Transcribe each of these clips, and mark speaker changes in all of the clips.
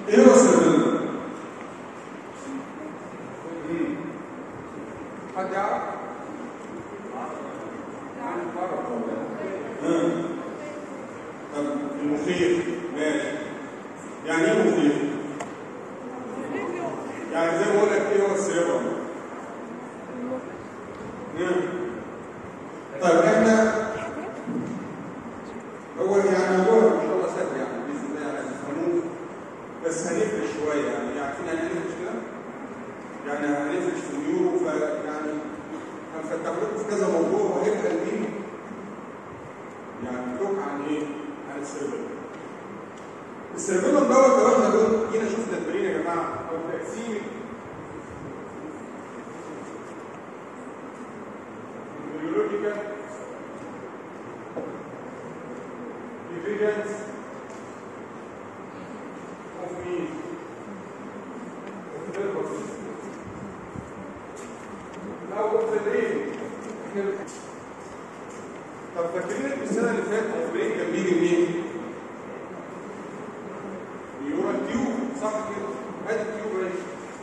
Speaker 1: ايه هو السيرفيلم؟ حد يعرف؟ ها؟ طب المخيف ماشي يعني ايه مخيف؟ يعني زي ما بقول لك ايه هو السيرفر؟ طيب احنا هو يعني موضوع ان شاء الله سهل يعني باذن الله يعني تفهموه بس هنفرش شويه يعني عارفين يعني ايه نفرش كده؟ يعني هنفرش في اليورو فيعني هنفتح لكم في كذا موضوع وهيبقى المين يعني بلوك عن ايه؟ عن السيرفر السيرفيلم دوت لو احنا قلنا جينا شفنا البرين يا جماعه او تقسيم البيولوجيكال evidence of me of purpose او of the brain طب فاكرين السنه اللي فاتت of brain كان بيجي منين؟ يورا تيوب صح كده ادي التيوب اهي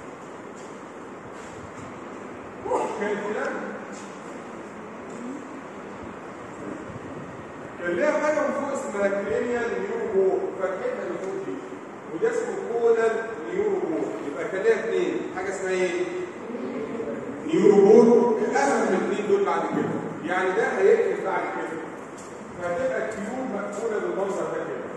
Speaker 1: كانت كده كان ليها حاجه من فوق اسمها كرينيال نيورو فتحتها اللي فوق دي وده اسمه كولال نيورو يبقى كان ليها اثنين حاجه اسمها ايه؟ نيورو بول الاهم من الاثنين دول بعد كده يعني ده هيقفل بعد كده فهتبقى التيوب مقفوله بالمنظر ده كده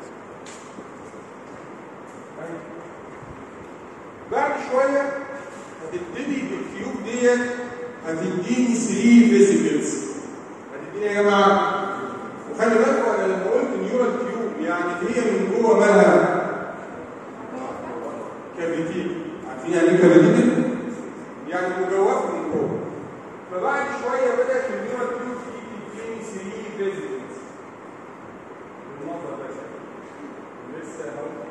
Speaker 1: بعد شويه هتبتدي التيوب ديت هتديني 3 فيزيكلز هتديني يا جماعه وخلي بالكم انا لما قلت نيورال تيوب يعني هي من جوه مالها كافيتي عارفين يعني ايه كافيتي يعني مجوفه من جوه فبعد شويه بدات النيورال تيوب تديني 3 فيزيكلز المنظر ده لسه اهو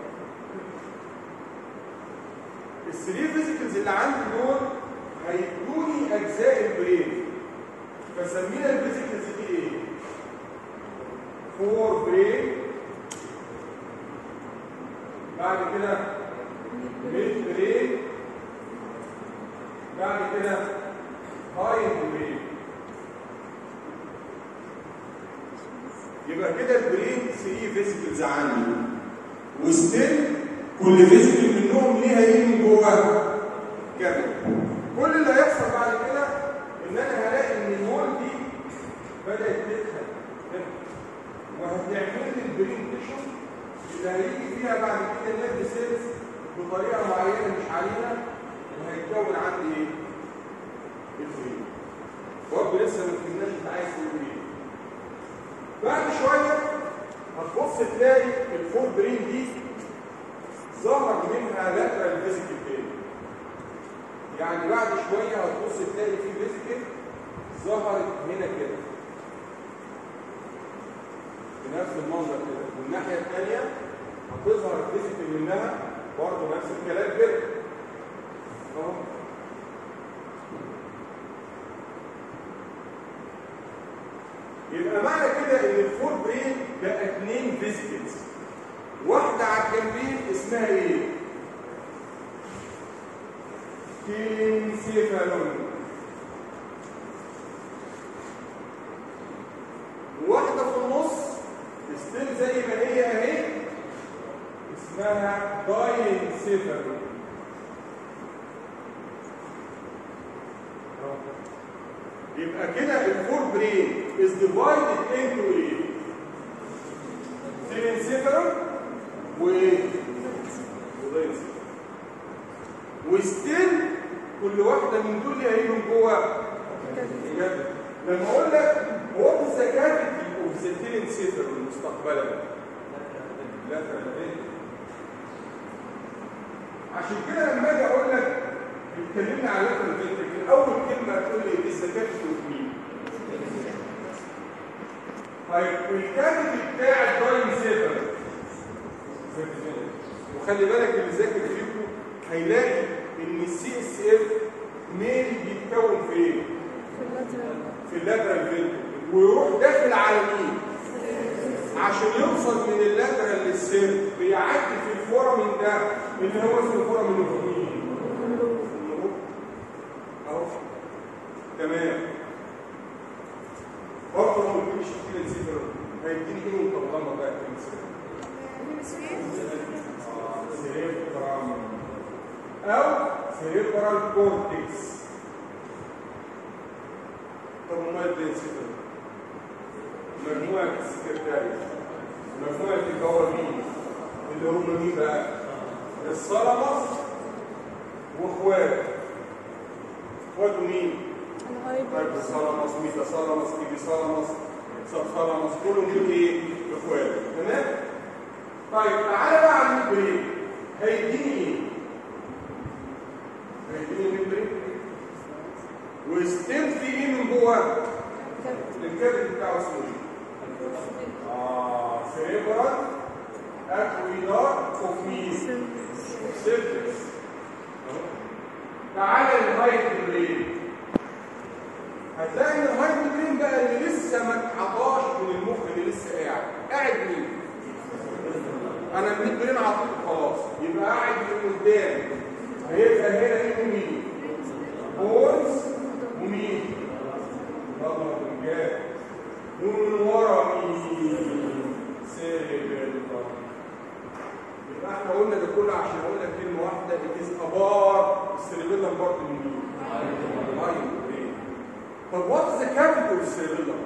Speaker 1: الثري فيزيكلز اللي عندي دول هيدوني اجزاء البرين فسمينا الفيزيكلز دي ايه؟ فور برين بعد كده ميد برين بعد كده هايند برين يبقى كده البرين 3 فيزيكلز عندي وستيل كل فيزيكل منهم ليها ايه من جوه كده كل اللي هيحصل بعد كده ان انا هلاقي ان النول دي بدات تدخل هنا وهتعمل لي البرين تيشو اللي هيجي فيها بعد كده النيرف سيلز بطريقه معينه مش علينا وهيتكون عندي ايه؟ الفرين برضه لسه ما فهمناش انت عايز تقول ايه بعد شويه هتبص تلاقي الفور برين دي ظهر منها لاترال فيزيكال بين يعني بعد شويه هتبص تلاقي في فيزيكال ظهرت هنا كده بنفس المنظر كده والناحيه الثانيه هتظهر فيزيكال منها برضه نفس الكلام كده اهو يبقى معنى كده ان الفور برين بقى اثنين فيزيكلز واحدة على الجنبين اسمها ايه؟ كينسيفالون واحدة في النص ستيل زي ما هي اهي اسمها داينسيفالون يبقى كده الفور برين is divided into ايه؟ سيرينسيفالون وايه؟ وستيل كل واحدة من دول ليها ايه من جوه؟ بجد لما اقول لك وات از ذا كافيتي اوف ذا سيرينسيفالون مستقبلا لا عشان كده لما اجي اقول لك اتكلمنا على لاترال فينتريكل اول كلمه هتقول لي از ذا كافيتي اوف مين؟ طيب الكافيتي بتاع الداينسيفالون وخلي بالك اللي ذاكر فيكم هيلاقي ان السي اس اف ميل بيتكون في ايه؟ في اللاترال فينتريكل ويروح داخل على مين؟ عشان يوصل من اللاترال للسير بيعدي في الفورامين ده اللي هو اسمه فورامين الفوقين اهو تمام برضه ما قلتليش كده السيفر هيديني ايه وانت مغمض بقى في السيفر سيريبرام او سيريبرال كورتكس طب امال ده السيفر مجموعة السكرتارية مجموعة الجوابين اللي هم مين بقى؟ الصلمس واخواته اخواته مين؟ طيب الصلمس ميتا صلمس ايدي صلمس سب صلمس كلهم دول ايه؟ اخواته تمام؟ طيب تعالى بقى على الميمبرين هيديني ايه؟ هيديني الميمبرين وستيم في ايه من جوه؟ الكبد بتاعه اسمه ايه؟ آه سيريبرال اكويدار اوف مين سيرفكس تعالى للهايت برين هتلاقي ان الهايت برين بقى اللي لسه ما اتعطاش من المخ اللي لسه قاعد قاعد مين انا الميت برين عطيته خلاص يبقى قاعد من قدام هيبقى هنا ايه مين بونز ومين الله رجال ومن ورا مين سيريبرال يبقى احنا قلنا ده كله عشان اقول لك كلمه واحده اتس ابار السيريبيلم بارت من مين؟ ايوه طب وات ذا كابيتال السيريبيلم؟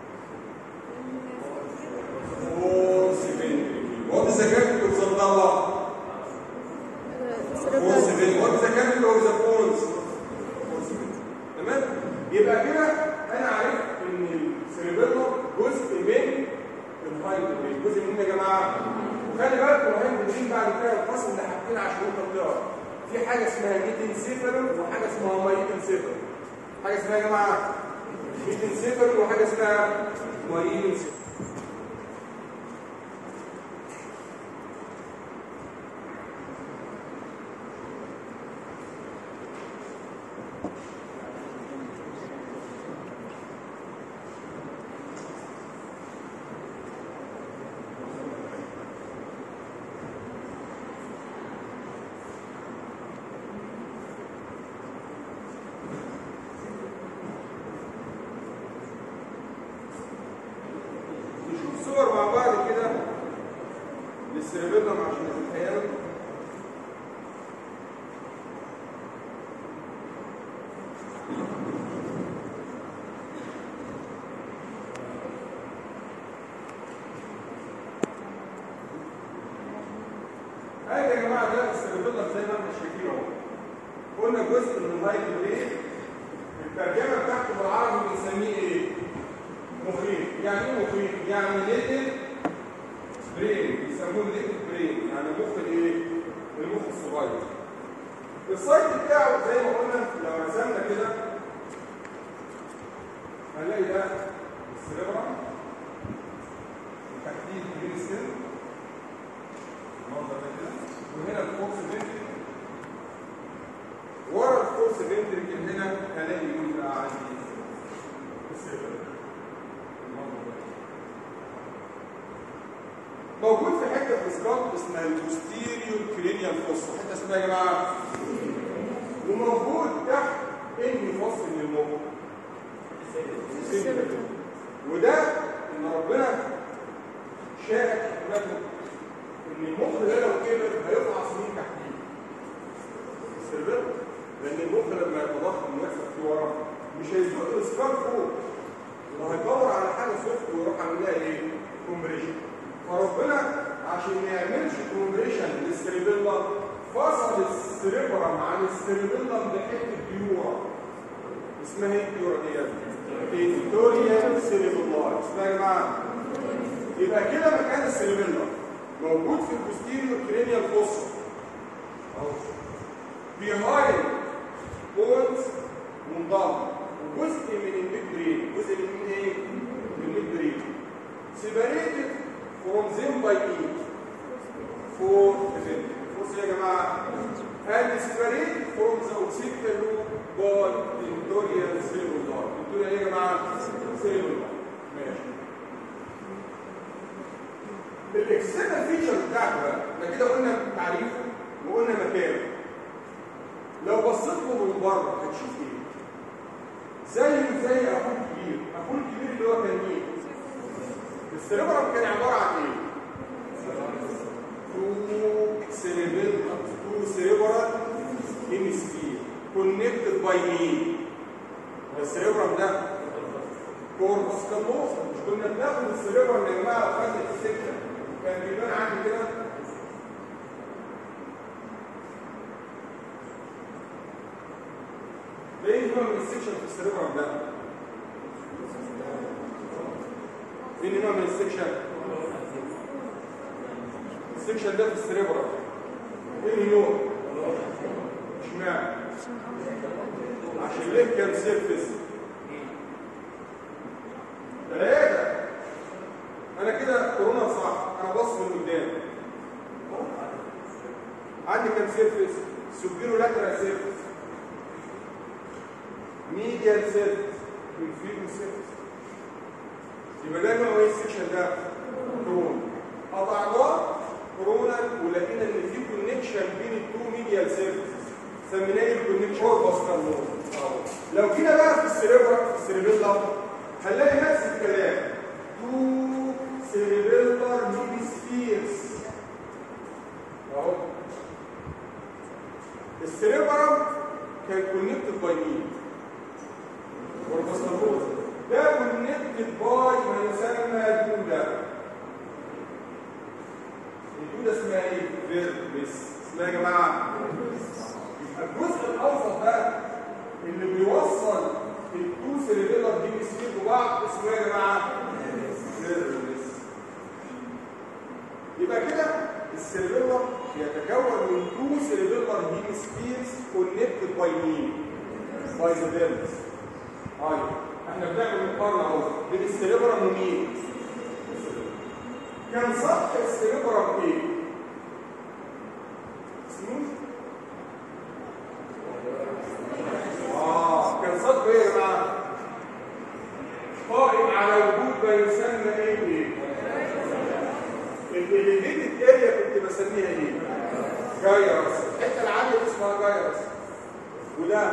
Speaker 1: فورس فينتريكل وات ذا كابيتال صلى الله فورس فينتريكل وات ذا كابيتال اوف ذا بونز تمام؟ يبقى كده انا عرفت ان السيريبيلم جزء من الهايد برين جزء من يا جماعه وخلي بالك مهم جدا بعد كده الفصل اللي حاطين عشان انت بتقرا في حاجه اسمها ميتنسيفالو وحاجه اسمها مايتنسيفالو حاجه اسمها يا جماعه ميتنسيفالو وحاجه اسمها مايتنسيفالو نشوف صور مع بعض كده للسيربيلم عشان نتخيلوا هذا يا جماعه ده السيربيلم زي ما احنا شايفين اهو قلنا جزء من الهايت برين الترجمه بتاعته بالعربي بنسميه ايه؟ مخيف يعني ايه مخيف يعني ليتل برين بيسموه ليتل برين يعني مخ الايه المخ الصغير السايت بتاعه زي ما قلنا لو رسمنا كده هنلاقي ده السيربرا تحديد برين ستيل المنظر ده كده وهنا الفورس فينتريكل ورا الفورس فينتريكل هنا هلاقي مين بقى عندي السيربرا موجود في حته في سكالب اسمها البوستيريور كرينيال فوسا حته اسمها يا جماعه وموجود تحت انهي فص من المخ وده ان ربنا شاء حكمته ان المخ ده لو كبر هيقطع سنين تحتيه السيرفر لان المخ لما يتضخم ويحصل فيه ورم مش هيزق السكالب فوق وهيدور على حاجه سوفت ويروح عامل لها ايه؟ كومبريشن فربنا عشان ما يعملش كومبريشن للسيربيلا فصل السيربرم عن السيربيلا بحته بيورا اسمها ايه البيورا دي؟ فيكتوريا سيربيلا اسمها يا جماعه يبقى كده مكان السيربيلا موجود في البوستيريور كرينيال فوسا اهو بيهايند بونز منضم وجزء من الميد برين جزء من ايه؟ من الميد برين separated from them by E for event بص يا جماعه and separated from the occipital loop by endoreal cellular endoreal ايه يا جماعه cellular ماشي الاكسترنال فيتشر بتاعته بقى احنا كده قلنا تعريفه وقلنا مكانه لو بصيت له من بره هتشوف ايه زيه زي اخوه الكبير اخوه الكبير اللي هو كان مين السيربرم كان عباره عن ايه تو سيريبل تو سيربرال هيمسفير كونكتد باي مين السيربرم ده كوربس كالوزا مش كنا بناخد السيربرم يا جماعه وخدنا في السكه كان بيبان عندي كده ليه نوع من السكشن في السيربرم ده مين نوع من السكشن السكشن ده في السيربرم ايه نوع اشمعنى عشان ليه كان سيرفيس ثلاثة انا كده كورونا صح انا بص من قدام عندي كام سيرفيس سوبيرو لاترال سيرفيس ميديال سيرفيس انفيريور سيرفيس يبقى ده نوع ايه السكشن ده كورونا قطعناه كورونا ولقينا ان في كونكشن بين التو ميديال سيرفيس سميناه الكونكشن باسترنوز لو جينا بقى في السيريبرا في السيريبيلا هنلاقي نفس الكلام تو سيريبيلر هيمسفيرز اهو السيريبرم كان كونكتد باي مين والباسترنوز ده كونكتد باي ما يسمى الدوده الدوده اسمها ايه فيربس اسمها يا جماعه الجزء الاوسط ده اللي بيوصل التو سيريبيلر دي مسفير ببعض اسمه ايه يا جماعه نيرفس يبقى كده السيريبيلر يتكون من تو سيريبيلر هيمسفيرز كونكتد باي مين باي ذا فيربس ايوه احنا بنعمل مقارنه اهو بين السيريبرم ومين كان سطح السيريبرم ايه سموث آه كان صدق ايه يا جماعه قائم على وجود ما يسمى ايه ايه الاليفيتد اريا كنت بسميها ايه جايرس الحته العاليه دي اسمها جايرس وده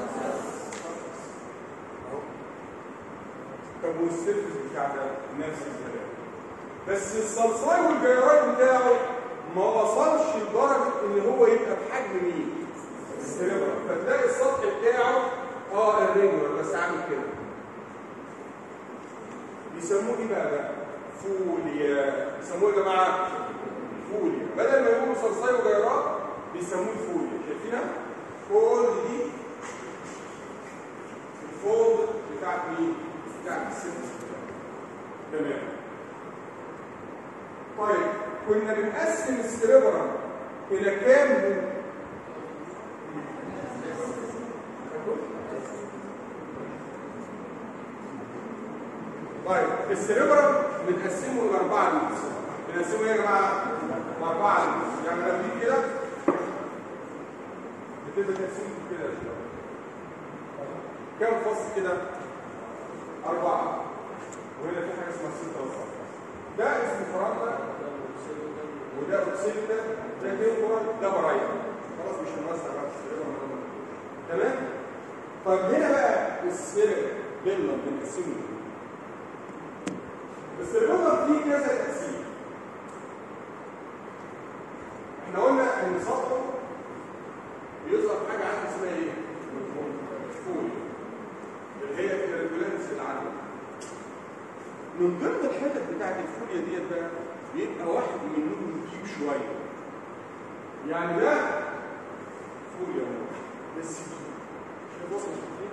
Speaker 1: طب والسيرفس بتاع ده نفس الكلام بس الصلصاي والجيران بتاعه ما وصلش لدرجه ان هو يبقى بحجم مين السيربرا فتلاقي السطح بتاعه اه الريجولر بس عامل كده بيسموه ايه بقى ده فوليا بيسموه يا جماعه فوليا بدل ما يقولوا صلصاي وجيرات بيسموه الفوليا شايفينها كل دي الفولد بتاعت مين بتاعت السيرفس تمام طيب كنا بنقسم السيربرا الى كام جزء طيب السيربرم بنقسمه لاربعه لينز بنقسمه ايه يا جماعه لاربعه لينز يعني لما تيجي كده بتبقى تقسيمه كده كام فصل كده اربعه وهنا في حاجه اسمها سته وسط ده اسمه فرندا وده اوكسيدا ده تيمبورال ده برايم خلاص مش هنوسع بقى في السيربرم تمام طب هنا بقى السيربرم بيلا بنقسمه بس اللغه فيه كذا تقسيم احنا قلنا ان سطحه بيظهر حاجه عندنا اسمها ايه فول اللي هي الريجولانس العاليه من ضمن الحتت بتاعت الفوليا ديت بقى بيبقى واحد منهم ديب شويه يعني ده فوليا بس شايف وصل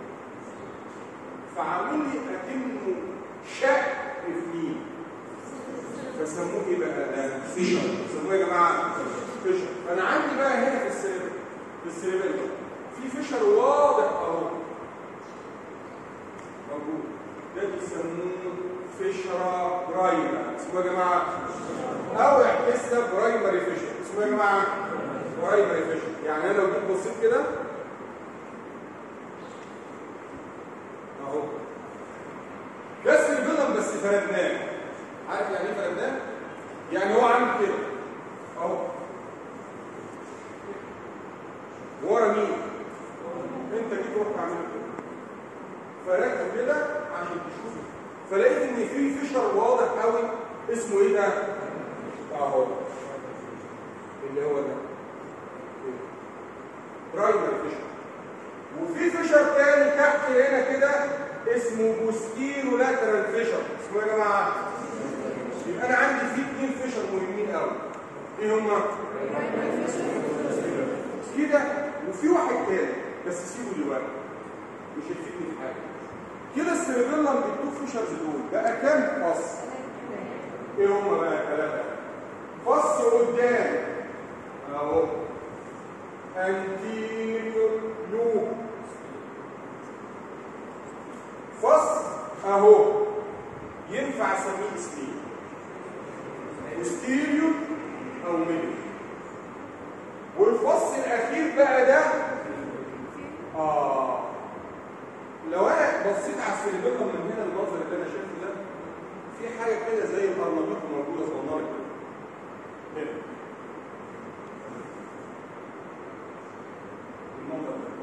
Speaker 1: فعامل لي اكنه شق اثنين فسموه ايه بقى ده فيشر سموه يا جماعه فيشر فانا عندي بقى هنا في السيربل في السيربل في فيشر واضح اهو موجود ده بيسموه فيشرا برايمر اسمه يا جماعه او اعكسها برايمري فيشر اسمه يا جماعه برايمري فيشر يعني انا لو جيت بصيت كده اهو بس البيضم بس فردناه عارف يعني ايه فردناه يعني هو عامل كده اهو ورا مين انت جيت رحت عامل كده فركب كده عشان تشوف فلقيت ان في فيشر واضح قوي اسمه ايه ده اهو اللي هو ده برايمري فيشر وفي فيشر تاني تحت هنا كده اسمه بوستيرو لاترال فيشر اسمه ايه يا جماعه يبقى انا عندي في اثنين فيشر مهمين قوي ايه هما كده وفي واحد تاني بس سيبه دلوقتي مش هتفيدني في حاجه كده السيربيلم بالتو فيشرز دول بقى كام فص ايه هما بقى ثلاثه فص قدام اهو anterior loop فص اهو ينفع اسميه سليب ستيريو او ميديو والفص الاخير بقى ده اه لو انا بصيت على السيربيلم من هنا المنظر اللي انا شايفه ده في حاجه كده زي الارنبيط موجوده صغننه كده هنا المنظر ده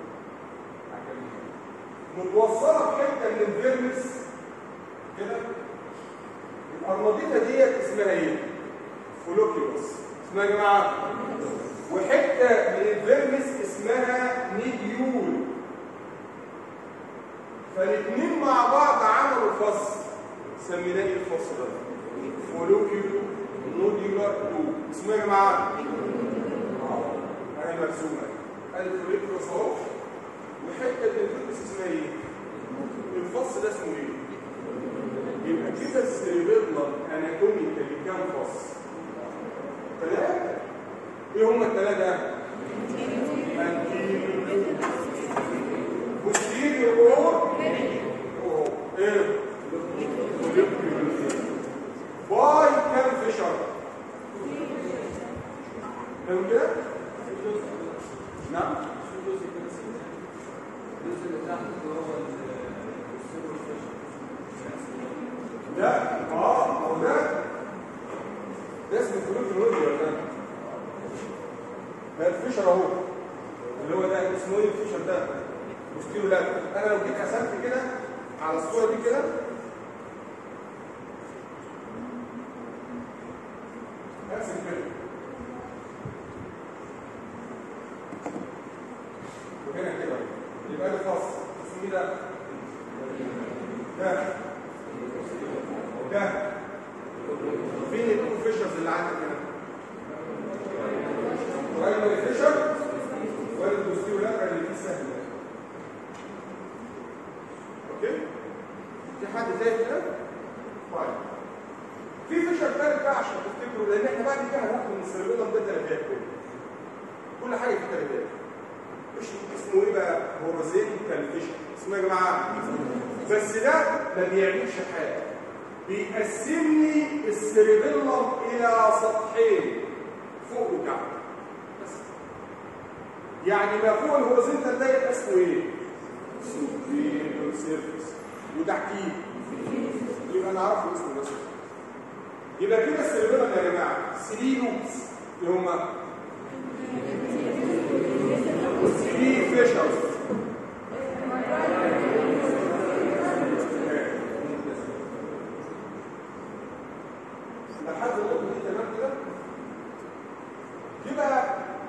Speaker 1: متوصله بحته من الفيرمس كده الارنبيطه ديت اسمها ايه فولوكيوس اسمها يا جماعه وحته من الفيرمس اسمها نيديول فالاثنين مع بعض عملوا فص سميناه ايه الفص ده فولوكيولو نوديولار لوب اسمه يا جماعه اه اهي مرسومه ادي الفوليكيوس اهو وحته الفيرمس اسمها ايه الفص ده اسمه ايه يبقى كده السيريبيلم اناتوميكالي كام فص ثلاثه ايه هم الثلاثه انتيريور posterior or ايه باي كام فيشر فاهم كده نعم
Speaker 2: الجزء اللي تحت اللي هو السيرفر فيشن
Speaker 1: ده اه هو ده ده اسمه فلوس الودي ولا ده ده الفيشر اهو اللي هو ده اسمه ايه الفيشر ده مستيرو لا انا لو جيت رسمت كده على الصوره دي كده ارسم كده وهنا كده يبقى ده خاص اسمه ايه ده ده ده فين التو فيشرز اللي عندك هنا برايمري فيشر والبوستيرو لاترال اللي فيه سهل ده اوكي في حد زي كده طيب في فيشر ثالث بقى عشان تفتكروا لان احنا بعد كده هناخد من السيربيلم ده ثلاثات كله كل حاجه في ثلاثات مش اسمه ايه بقى هورزينتال فيشر اسمه يا جماعه بس ده ما بيعملش حاجه بيقسم لي السيربيلم الى سطحين فوق وتحت بس يعني ما فوق الهورزينتال ده يبقى اسمه ايه سوبريور سيرفيس وتحتيه يبقى نعرفه اسمه بس يبقى كده السيربيلم يا جماعه 3 لوبس اللي هم 3 فيشرز لحد النقطه دي تمام كده يبقى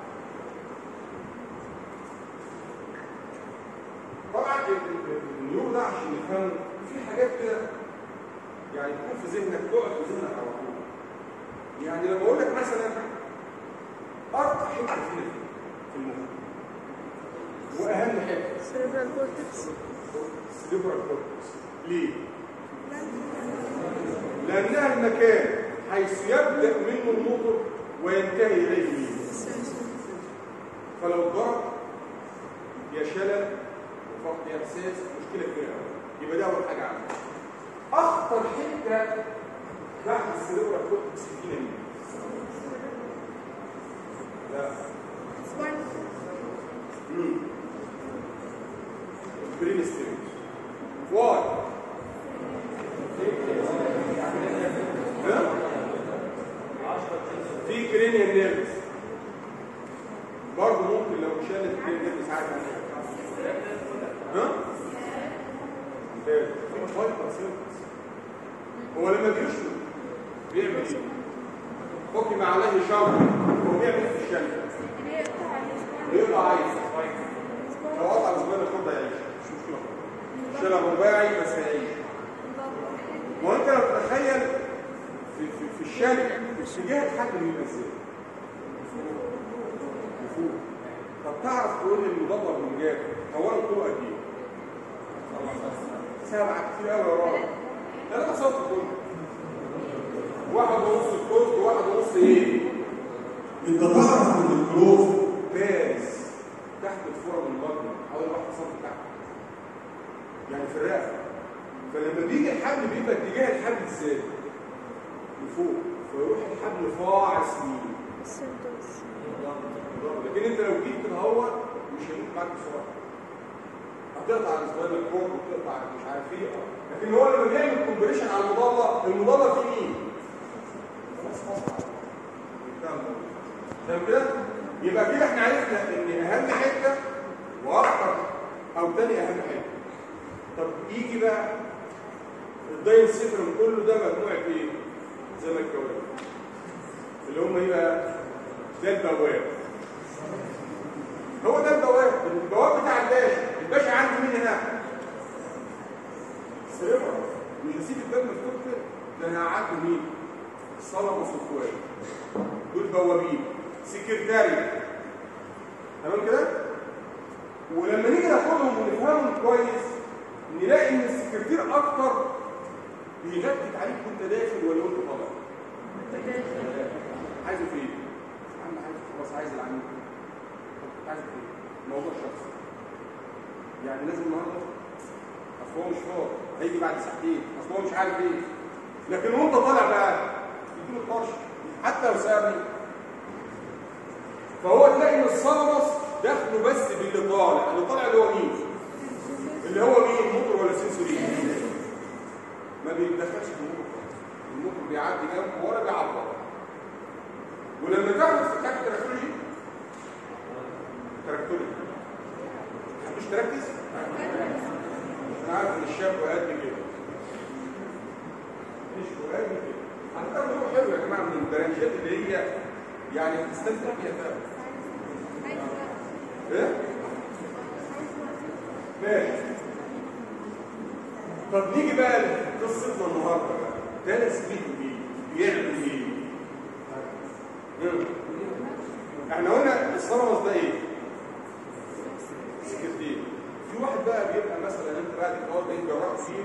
Speaker 1: طبعا النيور ده عشان نفهمه في حاجات كده يعني تكون في ذهنك تقعد في ذهنك على طول يعني لما اقول لك مثلا ارقى حته فينا في المخ واهم حته
Speaker 3: cerebral cortex
Speaker 1: سيريبرال كورتكس ليه؟ لانها المكان حيث يبدا منه النطق وينتهي اليه مين؟ فلو ضرب يا شلل وفقد احساس مشكله كبيره قوي يبقى ده اول حاجه عندك اخطر حته بعد السيريبرال كورتكس فينا مين؟ لا مم. البرين ستيريو واي ها؟ ها؟ ممتاز فايبر سيرفس هو لما بيشرب بيعمل ايه؟ حكم عليه شر هو بيعمل ايه في الشمس؟ بيقطع عايز لو قطع الاسبوع الخط هيعيش مش مشكله شلل رباعي بس هيعيش وانت لو تتخيل في, في, في الشارع اتجاه الحد بيبقى ازاي؟ لفوق طب تعرف تقول لي المدبر من جاب اولا طوله قد ايه؟ سبعه كتير قوي يا راجل ثلاثة سنتي كله واحد ونص الكرسي وواحد ونص ايه؟ انت تعرف ان الكروف باز تحت الفرع من البطن حوالي 1 سم تحت يعني في الرقبه فلما بيجي الحبل بيبقى اتجاه الحبل ازاي؟ لفوق فيروح الحبل فاعس يمين لكن انت لو جيت كده هو مش هيموت معاك بسرعه هتقطع الاسبوعين الكورد وتقطع مش عارف ايه لكن هو لما بيعمل كومبريشن على المضله المضله فيه مين؟ خلاص قطع تمام كده؟ يبقى كده احنا عرفنا ان اهم حته واخطر او تاني اهم حته طب يجي بقى الداين سيفرم كله ده مجموعه ايه؟ زي ما الكوارث اللي هم ايه بقى؟ ده البواب هو ده البواب البواب بتاع الباشا الباشا عنده مين هناك؟ سيرفر مش هسيب الباب مفتوح كده ده انا هقعد مين؟ الصلاه والصفوان دول بوابين سكرتاري تمام كده ولما نيجي ناخدهم ونفهمهم كويس نلاقي ان السكرتير اكتر بيغطي عليك وانت داخل ولا وانت طالع عايزه في ايه؟ يا عم عايز خلاص عايز العميل طب عايز في ايه؟ موضوع شخصي يعني لازم النهارده اصل هو مش فاضي هيجي بعد ساعتين اصل هو مش عارف ايه لكن وانت طالع بقى يديله الطرش حتى لو سابني فهو تلاقي ان الصلمس دخله بس باللي طالع اللي طالع اللي هو مين اللي هو مين موتور ولا سنسوري ما بيتدخلش في الموتور خالص. الموتور بيعدي جنبه ولا بيعبر ولما تعرف في حاجه تراكتولوجي تراكتولوجي مش تركز انا عارف ان الشاب قد كده مش قد كده على فكره الموضوع حلو يا جماعه من البرانشات اللي هي يعني تستمتع بيها فعلا ايه؟ ماشي طب نيجي بقى لقصتنا النهارده بقى ده سبيكو ايه؟ بيعمل ايه؟ مم. احنا قلنا الصلمس ده ايه؟ سكرتير في واحد بقى بيبقى مثلا انت بعد الجواب ده جراح فيه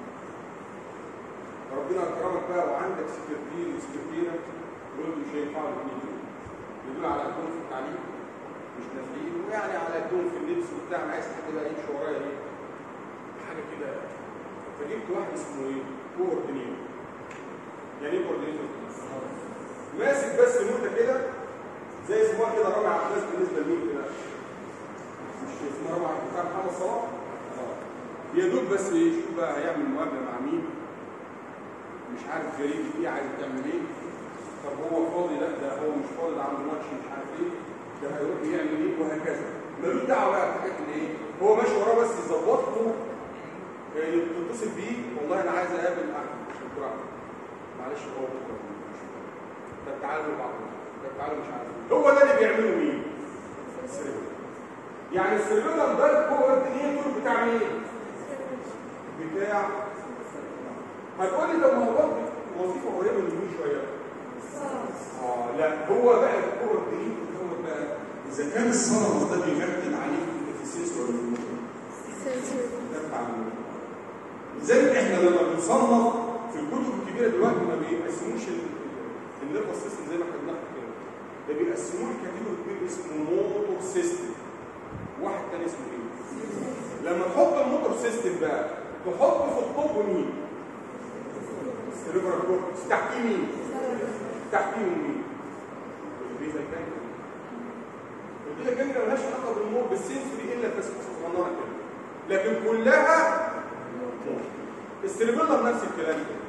Speaker 1: ربنا اكرمك بقى وعندك سكرتير وسكرتيره دول مش هينفعوا الاثنين دول يدل على قدهم في التعليم مش نافعين ويعني على قدهم في اللبس وبتاع انا عايز حد بقى يمشي ورايا ايه حاجه كده فجبت واحد اسمه ايه كوردينيتور يعني ايه كوردينيتور ماسك بس نوته كده زي اسمها كده رابع عباس بالنسبه لمين كده مش اسمها رابع بتاع محمد صلاح اه يا دوب بس يشوف بقى هيعمل مقابله مع مين مش عارف جريمه ايه عايز تعمل ايه طب هو فاضي لا ده هو مش فاضي ده عنده ماتش مش عارف ايه ده هيروح يعمل ايه وهكذا ملوش دعوه بقى بحاجات اللي ايه هو ماشي وراه بس يظبط له آه، تتصل بيه والله انا عايز اقابل احمد دكتور احمد معلش هو بكره طب تعالوا بعض طب تعالوا مش عارف إيه. هو ده اللي بيعمله مين؟ السيرفر يعني السيرفر ده الكوردينيتور بتاع مين؟ بتاع هتقول لي طب ما هو برضه وظيفه قريبه من مين شويه اه لا هو بقى الكوردينيتور هو بقى اذا كان الصنم ده بيركب عليك في السنسور ولا في الموتور ده بتاع الموتور لذلك احنا لما بنصنف في الكتب الكبيره دلوقتي ما بيقسموش النيرفس سيستم زي ما احنا بناخد كده ده بيقسموه لكاتيجوري كبير اسمه موتور سيستم واحد تاني اسمه ايه؟ لما تحط الموتور سيستم بقى تحط في الطب مين؟ السيريبرال كورتكس تحتيه مين؟ تحتيه مين؟ البيزا الجانجليا البيزا الجانجليا مالهاش علاقه بالنور بالسنسوري الا تسقيطه صغننه كده لكن كلها السيريبيلر نفس الكلام كده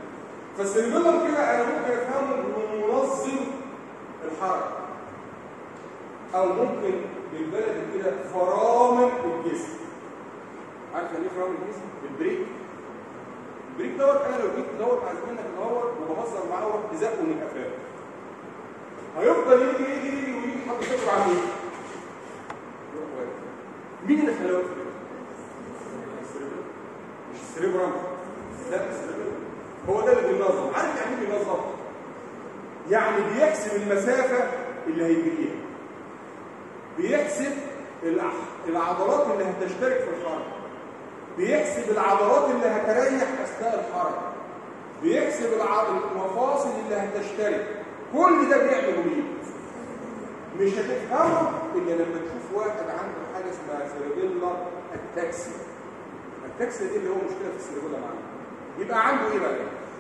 Speaker 1: فالسيريبيلر كده انا ممكن افهمه انه منظم الحركه او ممكن بالبلد كده فرامل الجسم عارف يعني ايه فرامل الجسم البريك البريك دوت انا لو جيت دوت مع زميلنا في دوت وبهزر معاه واروح زقه من قفاه هيفضل يجي يجي يجي ويجي حد صفر على مين؟ يروح واقف. مين اللي خلاه واقف كده؟ السريبرال. مش السريبرال لا السريبرال هو ده اللي بينظم عارف يعني ايه بينظم؟ يعني بيحسب المسافه اللي هيجريها بيحسب الع- العضلات اللي هتشترك في الحركه بيحسب العضلات اللي هتريح اثناء الحركه بيحسب الع- المفاصل اللي هتشترك كل ده بيعمله مين مش هتفهمه الا لما تشوف واحد عنده حاجه اسمها سيربيلا التاكسي التاكسي دي اللي هو مشكله في السيربيلا معاه يبقى عنده ايه بقى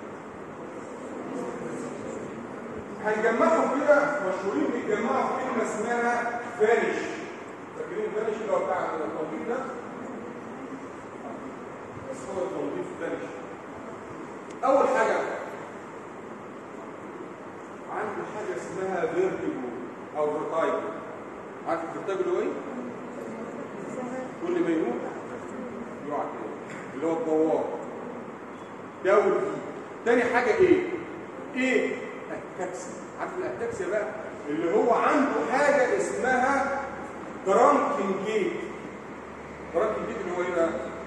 Speaker 1: هنجمعهم كده مشهورين بيتجمعوا في كلمه اسمها فانش فاكرين الفانش اللي هو بتاع التوظيف ده بس هو التوظيف فانش اول حاجه عنده حاجه اسمها فيرتيجو او فيرتايجو عارف الفيرتيجو ايه كل ما يموت يقع كده اللي هو الدوار ده والدي تاني حاجه ايه ايه التاكسي عارف التاكسي بقى اللي هو عنده حاجه اسمها درانكن جيت درانكن جيت اللي هو ايه بقى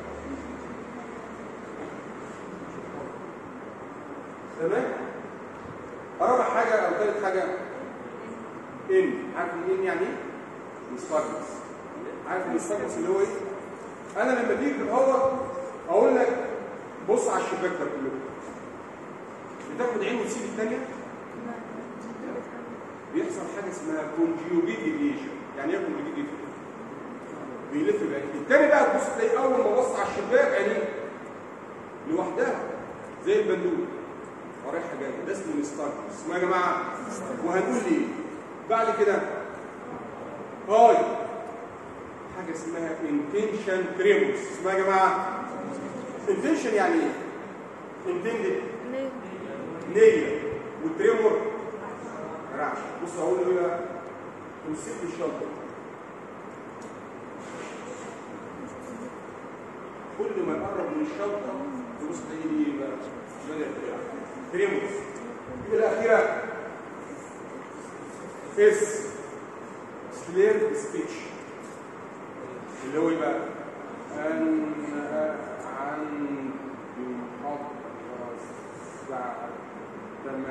Speaker 1: تمام رابع حاجه او ثالث حاجه ان عارف الان يعني ايه مستقبس عارف المستقبس اللي هو ايه انا لما تيجي تدور اقول لك بص على الشباك ده كله بتاخد عين وتسيب الثانيه بيحصل حاجه اسمها كونجيوجيت ديفيشن يعني ايه كونجيوجيت ديفيشن بيلف بعينيه الثاني بقى تبص تلاقي اول ما بص على الشباك عينيه لوحدها زي البندول ورايحه جايه ده اسمه ستارتس اسمه يا جماعه وهنقول ليه بعد كده هاي حاجه اسمها انتنشن تريموس اسمها يا جماعه انتنشن يعني ايه انتندد
Speaker 3: ليه؟
Speaker 1: نيه والتريمور رعش بص اقول له ايه بقى تمسك لي الشنطه كل ما يقرب من الشنطه تبص تلاقي لي ايه بقى بدا يترعش تريموس الاخيره اس سلير سبيتش اللي هو ايه بقى ان عن محافظه الساعه 8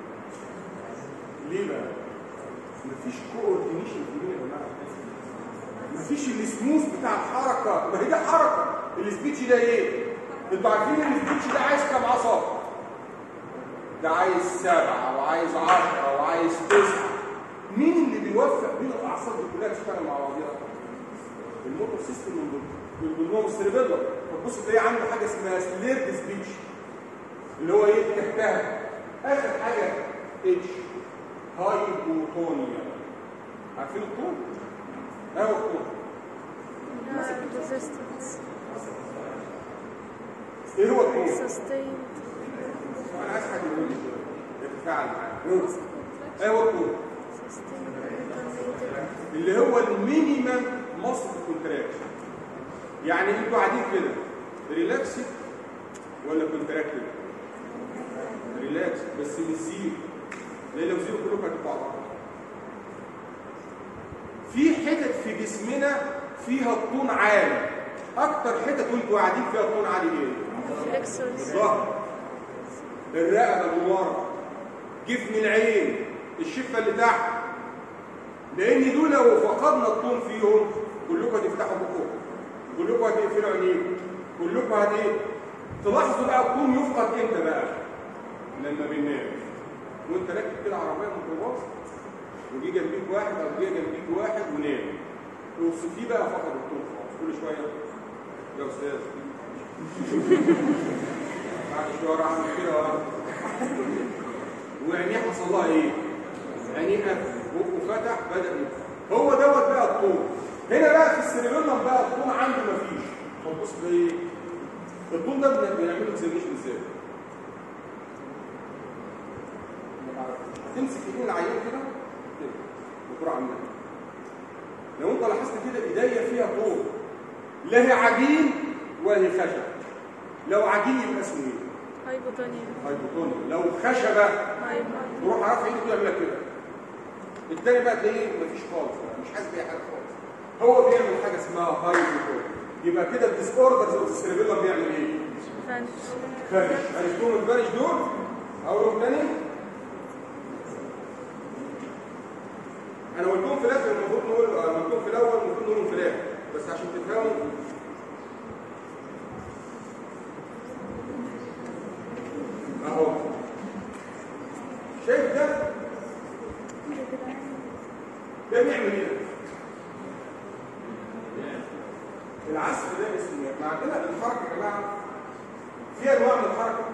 Speaker 1: ليه بقى مفيش كوردينيشن في يا جماعه مفيش السموث بتاع الحركه ما هي ده حركه السبيتش ده ايه انتوا عارفين ان السبيتش ده عايز كام عصب ده عايز سبعة وعايز عشرة وعايز تسعة مين اللي بيوفق بين الأعصاب دي كلها تشتغل مع بعضيها؟ الموتور سيستم من ضمنهم السيربيلا فتبص تلاقي عنده حاجة اسمها سليرد سبيتش اللي هو ايه تحتها آخر حاجة اتش هايبوتونيا عارفين الطول؟ ايه هو الطول؟
Speaker 3: resistance
Speaker 1: ايه هو الطول؟
Speaker 3: sustained
Speaker 1: انا عايز حد يقول لي كده يتفاعل معايا ايه هو الطول؟
Speaker 3: sustained alternative
Speaker 1: اللي هو المينيمم مصر كونتراكشن يعني انتوا قاعدين كده ريلاكسد ولا كونتراكتد ريلاكس بس مش زيرو لان لو زيرو كلكم هتبقوا على بعض في حتت في جسمنا فيها الطون عالي اكتر حتت وانتوا قاعدين فيها الطون عالي ايه
Speaker 3: flexors
Speaker 1: الظهر الرقبه من ورا جفن العين الشفه اللي تحت لان دول لو فقدنا الطون فيهم كلكم هتفتحوا بقكم كلكم هتقفلوا عينيكم كلكم هت تلاحظوا بقى الطون يفقد امتى بقى لما بننام وانت راكب كده عربيه ميكروباص وجي جنبيك واحد او جه جنبيك واحد ونام توصفيه بقى فقد الطون خلاص كل شويه يا استاذ بعد شويه راح عامل كده وراح. وعينيه حصل لها ايه؟ عينيه قفل بقه فتح بدا يفتح هو دوت بقى الطول هنا بقى في السيريبيلم بقى الطول عنده مفيش فتبص تلاقي ايه؟ الطول ده بن- بنعمله اكزامينشن ازاي؟ تمسك ايدين العيان كده كده بكره عاملها لو انت لاحظت كده ايديا فيها طول لا هي عجين ولا هي خشب لو عجين يبقى اسمه ايه؟
Speaker 3: هايبوتونيا
Speaker 1: هايبوتونيا لو خشبه
Speaker 3: هايبر
Speaker 1: تروح رافع ايده كده يعمل لك كده التاني بقى تلاقيه مفيش خالص بقى، مش حاسس باي حاجه خالص هو بيعمل حاجه اسمها هايبوتونيا يبقى كده الديس اوردرز اوف السيربيلم بيعمل ايه؟
Speaker 3: فانش
Speaker 1: فانش عرفتهم الفانش دول اقولهم تاني انا قلتهم في الاخر المفروض نقول آه، قلتهم في الاول المفروض نقولهم في الاخر بس عشان تفهموا اهو شايف ده ده بيعمل ايه العزف ده اسمه ايه؟ ما عندنا الحركه يا جماعه في انواع من الحركه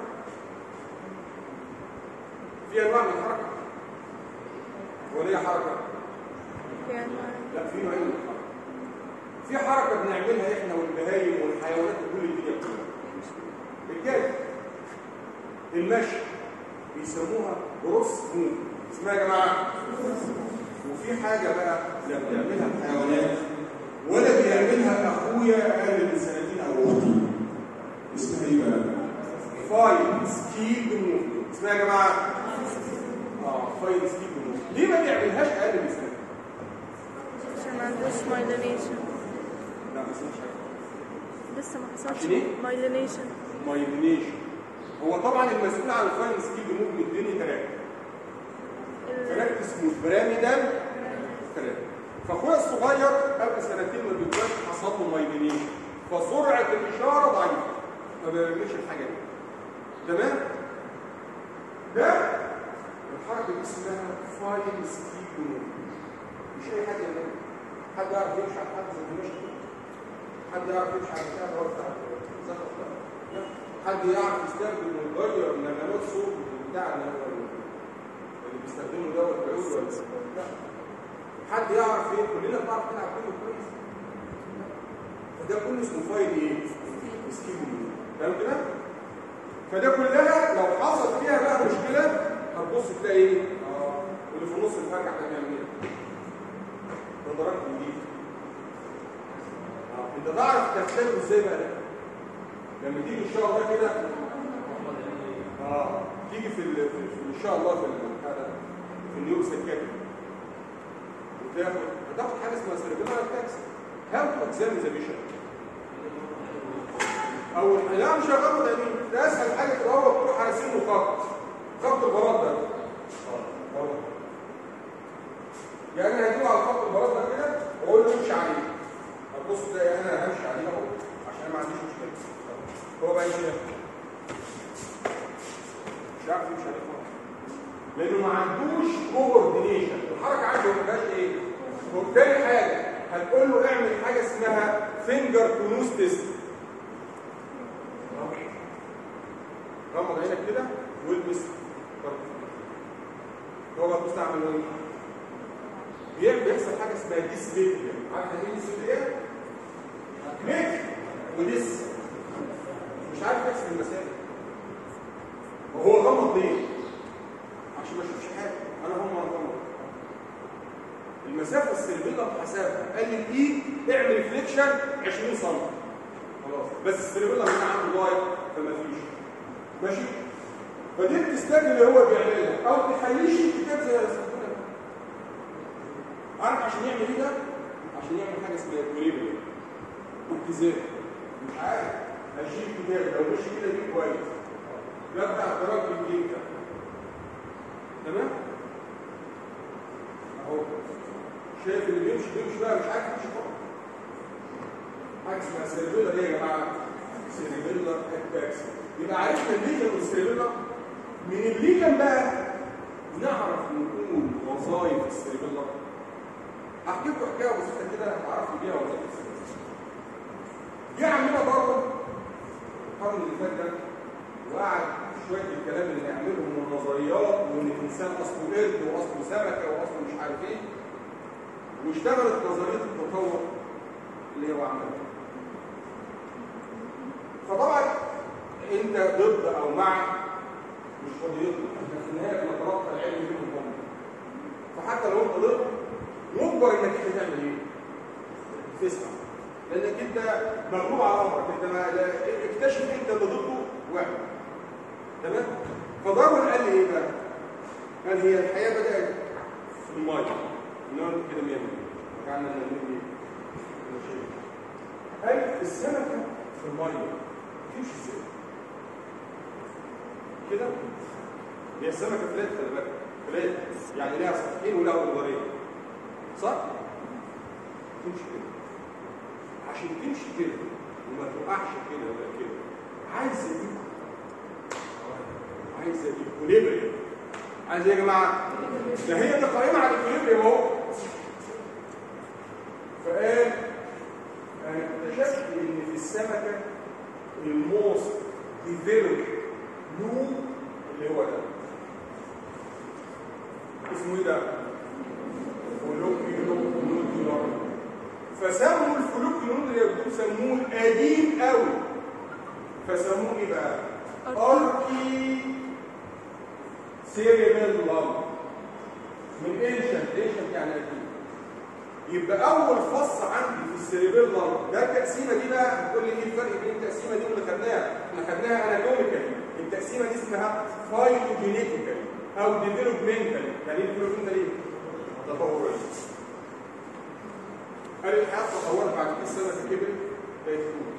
Speaker 1: في انواع من الحركه ولا هي حركه
Speaker 3: في انواع
Speaker 1: لا في نوعين من الحركه في حركه بنعملها احنا والبهايم والحيوانات وكل الدنيا كلها الجري المشي بيسموها جروس موف اسمها يا جماعه وفي حاجه بقى لا بيعملها الحيوانات ولا بيعملها اخويا اقل من سنتين او اختي اسمها ايه بقى؟ فاين سكيب موف اسمها يا جماعه اه فاين سكيب موف ليه ما بيعملهاش اقل من سنتين؟
Speaker 3: عشان ما عندوش مايلينيشن
Speaker 1: لا ما اسمهاش حاجه
Speaker 3: لسه ما حصلش
Speaker 1: عشان إيه؟
Speaker 3: مايلينيشن
Speaker 1: مايلينيشن هو طبعا المسؤول عن الفاين سكيب موف من الدنيا ثلاثه ثلاثه اسمه براميدال ثلاثه فاخويا الصغير قبل سنتين ما بيبقاش حصل له مايلينيشن فسرعه الاشاره ضعيفه ما بيعملش الحاجه دي تمام ده الحركه دي اسمها فاين سكيب موف مش اي حد يعملها حد يعرف يمشي على حد زي المشي حد يعرف يمشي على البتاع اللي هو بتاع الزخرف ده لا. حد يعرف يستخدم ويغير نغمات صوت بتاع اللي هو اللي بيستخدمه دوت العود ولا لا حد يعرف ايه كلنا بنعرف نلعب كله كويس فده كله اسمه فايل ايه؟ سكيبنج تمام كده؟ فده كلها لو حصل فيها بقى مشكله هتبص تلاقي ايه؟ اه واللي في النص الفرقع هتعمل ايه؟ ده ضربت جديد اه انت تعرف تختبره ازاي بقى ده؟ لما تيجي ان شاء الله كده اه تيجي في, ال... في في- ان شاء الله في ال- بتاع ده، في النيوروس الكاتب وتاخد هتاخد حاجه اسمها سيربيلار تاكس هاو تو اكزامين ذا بيشن اول لا مش هغمض عينيه ده اسهل حاجه كده هو تروح راسم له خط خط البلاط ده اه يعني انا هجيبه على خط البلاط ده كده واقول له امشي عليه هتبص تلاقي انا همشي عليه اهو عشان ما عنديش مشكله هو بقى يمشي مش عارف يمشي عليه خالص لانه ما عندوش كوردينيشن الحركه عنده ما فيهاش ايه وبالتالي حاجه هتقول له اعمل حاجه اسمها فينجر تو نوز تيست غمض عينك كده والبس طرف هو بقى بص اعمل ايه بيعمل بيحصل حاجه اسمها ديسبيتيا عارف ايه ديسبيتيا ميك وديس مش عارف يحسب المسافه وهو غمض ليه عشان ما اشوفش حاجه انا هم غمض المسافه السيربيلا بحسابها قال لي الايد اعمل فليكشن 20 سم خلاص بس السيربيلا هنا عنده ضايع فما فيش ماشي فدي التستاج اللي هو بيعملها او تخليه شيء كتاب زي السيربيلا عارف عشان يعمل ايه ده عشان يعمل حاجه اسمها اكوليبريم اتزان مش عارف هشيل كتاب لو مشي كده دي كويس ده بتاع الدرجه الجيم ده تمام اهو شايف اللي بيمشي بيمشي بقى مش عارف يمشي خالص حاجه اسمها سيربيلا دي يا جماعه سيربيلا اتاكس يبقى عرفنا الليجن والسيربيلا من الليجن بقى نعرف نقول وظائف السيربيلا هحكي لكم حكايه بسيطه كده هتعرفوا بيها وظائف السيربيلا جه عندنا برضه القرن اللي فات ده وقعد شويه الكلام اللي نعملهم والنظريات وان الانسان اصله قرد واصله سمكه واصله مش عارف ايه واشتغلت نظريه التطور اللي هو عملها فطبعا انت ضد او مع مش قضيتنا احنا في النهايه بنتلقى العلم منهم هم فحتى لو انت ضد مجبر انك انت تعمل ايه؟ تسمع لانك انت مغلوب على امرك انت ما لا- اكتشف انت اللي ضده واحد تمام فدارون قال لي ايه بقى قال هي الحياه بدات في الميه نقول كده 100 كان نقول قال السمكه في الميه تمشي ازاي كده هي السمكه فلات خلي بالك فلات يعني لها سطحين ولها منظرين صح تمشي كده عشان تمشي كده وما تقعش كده ولا كده عايزه دي عايزه دي كوليبريم عايزه ايه يا جماعه ده هي اللي قائمه على الكوليبريم اهو فقال انا اكتشفت ان في السمكه الموست ديفلوب لوب اللي هو ده اسمه ايه ده؟ فولوكيولار فسموا الفولوكيولار اللي يبدو سموه القديم قوي فسموه ايه بقى؟ اركي سيريبيلم من انشنت انشنت يعني قديم يبقى اول فص عندي في السيريبيلم ده التقسيمه دي بقى هتقول لي ايه الفرق بين التقسيمه دي واللي خدناها احنا خدناها اناتوميكالي التقسيمه دي اسمها فايلوجينيتيكالي او ديفلوبمنتالي يعني ايه ديفلوبمنتالي تطوريه قال الحياه تطورت بعد كده السنه كبرت بقت فوق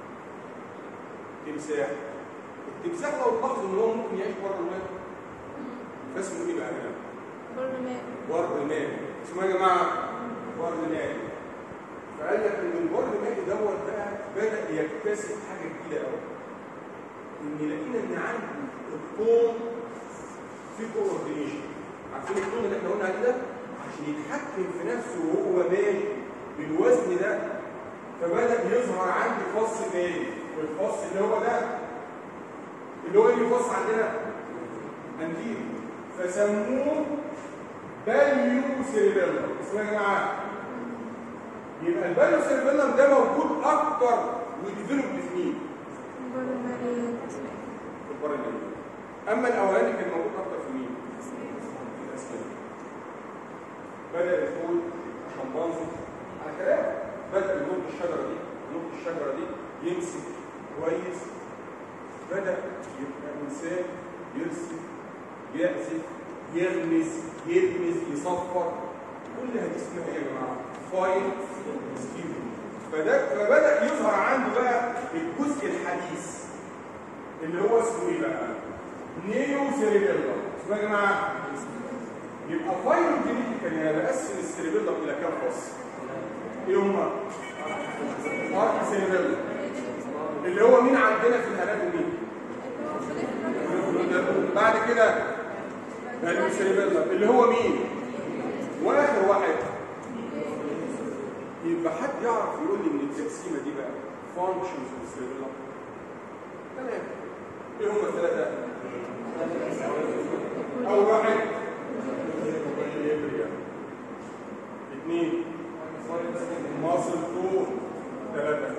Speaker 1: تمساح التمساح لو تلاحظوا ان هو ممكن يعيش بره الماء فاسمه ايه بقى هنا؟
Speaker 3: بر ماء
Speaker 1: برد مائي اسمه ايه يا جماعه برد مائي فقال لك ان البرد المائي دوت بقى بدا يكتسب حاجه جديده قوي ان لقينا ان عنده الطون في كوردينيشن عارفين الطون اللي احنا قلنا عليه ده عشان يتحكم في نفسه وهو ماشي بالوزن ده فبدا يظهر عندي فص تاني والفص اللي هو ده اللي هو اللي فص عندنا انتير فسموه باليو سيريبيلم اسمها يا جماعه يبقى الباليو سيريبيلم ده موجود اكتر وديفلوب في مين؟
Speaker 3: بر مائيات
Speaker 1: في البر المائي اما الاولاني كان موجود اكتر في مين؟ في الاسماك بدا الفول شمبانزي على كلام بدا ينط الشجره دي ينط الشجره دي يمسك كويس بدا يبقى انسان يرسم يعزف يغمز يلمس يصفر كل هذه اسمها ايه يا جماعه؟ فاين سكيل فده فبدا يظهر عنده بقى الجزء الحديث اللي هو اسمه ايه بقى؟ نيو سيريبيلا اسمه يا جماعه؟ يبقى فاينل جينيتيكال يعني بقسم السيريبيلا الى كام فصل؟ ايه هما؟ ارك سيريبيلا اللي هو مين عندنا في الاناتومي؟ بعد كده السيريبيلا اللي هو مين؟ واخر واحد يبقى حد يعرف يقول لي من التقسيمه دي بقى فانكشنز السيريبيلا تمام ايه هم الثلاثه؟ اول واحد اثنين ماسل طول ثلاثه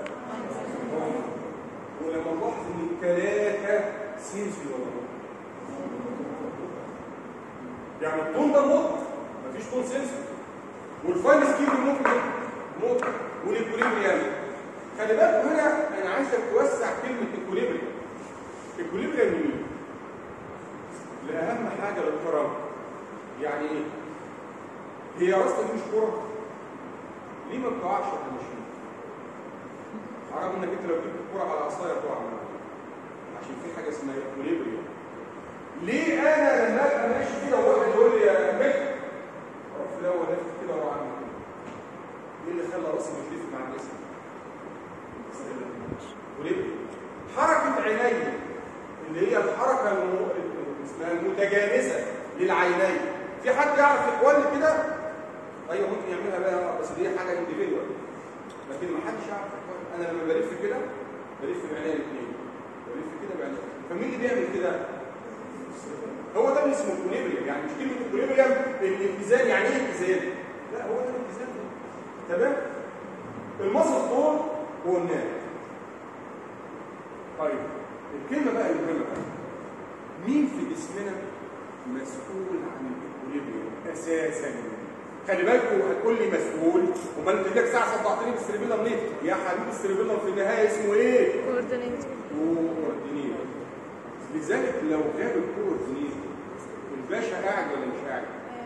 Speaker 1: ولما نلاحظ ان الثلاثه سينسي والله يعني الطون ده موت مفيش طون سنسور والفاين سكيل ممكن موت والاكوليبريم خلي بالك هنا انا عايزك توسع كلمه اكوليبريم اكوليبريم لمين؟ لاهم حاجه للكرم يعني ايه؟ هي راسك مش كوره ليه ما بتقعش واحنا ماشيين؟ عرف انك انت لو جبت الكوره على عصايه تقع منها عشان في حاجه اسمها اكوليبريم ليه انا لما ابقى ماشي كده وواحد يقول لي يا مكر اروح في الاول الف كده واروح اعمل كده ايه اللي خلى راسي مش لف مع الجسم وليه حركه عيني اللي هي الحركه الم... اسمها المتجانسه للعينين في حد يعرف يحول كده ايوه ممكن يعملها بقى بس دي حاجه انديفيدوال لكن ما حدش يعرف يحول انا لما بلف كده بلف بعيني الاثنين بلف كده بعيني فمين اللي بيعمل كده هو ده اللي اسمه اكوليبريم يعني مش كلمه اكوليبريم الاتزان يعني ايه اتزان لا هو ده الاتزان تمام المصل طول هو النار طيب الكلمه بقى المهمه بقى مين في جسمنا مسؤول عن الاكوليبريم اساسا خلي بالكم هتقول لي مسؤول وما امال انت لك ساعه صدعتني بالسيربيلم ليه يا حبيبي السيربيلم في النهايه اسمه ايه
Speaker 3: coordinator
Speaker 1: كوردينيتور لذلك لو غاب الكوردينيتور الباشا قاعد ولا مش قاعد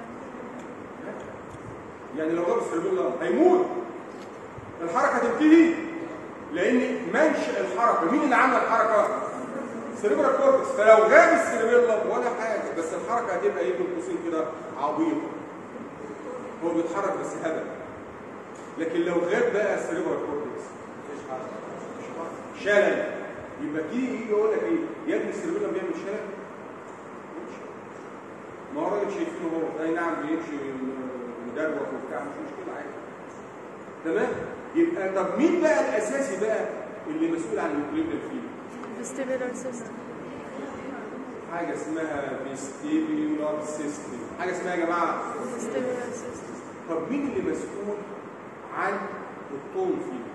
Speaker 1: يعني لو غاب السيربيلم هيموت الحركه تنتهي لان منشا الحركه مين اللي عمل الحركه سيربرال كورتكس فلو غاب السيربيلم ولا حاجه بس الحركه هتبقى ايه بين قوسين كده عبيطه هو بيتحرك بس هبل لكن لو غاب بقى السيربرال كورتكس مفيش حركه مش حركة. شلل يبقى تيجي يجي يقول لك ايه يا ابني السيربيلم بيعمل شلل يمشي. ما هو راجل شايفينه هو اي نعم بيمشي مدروخ وبتاع مش مشكله عادي تمام يبقى طب مين بقى الاساسي بقى اللي مسؤول عن الاكوليبريم فيه
Speaker 3: vestibular system
Speaker 1: حاجه اسمها فيستيبيولار سيستم حاجه اسمها يا جماعه
Speaker 3: vestibular system
Speaker 1: طب مين اللي مسؤول عن الطول فيه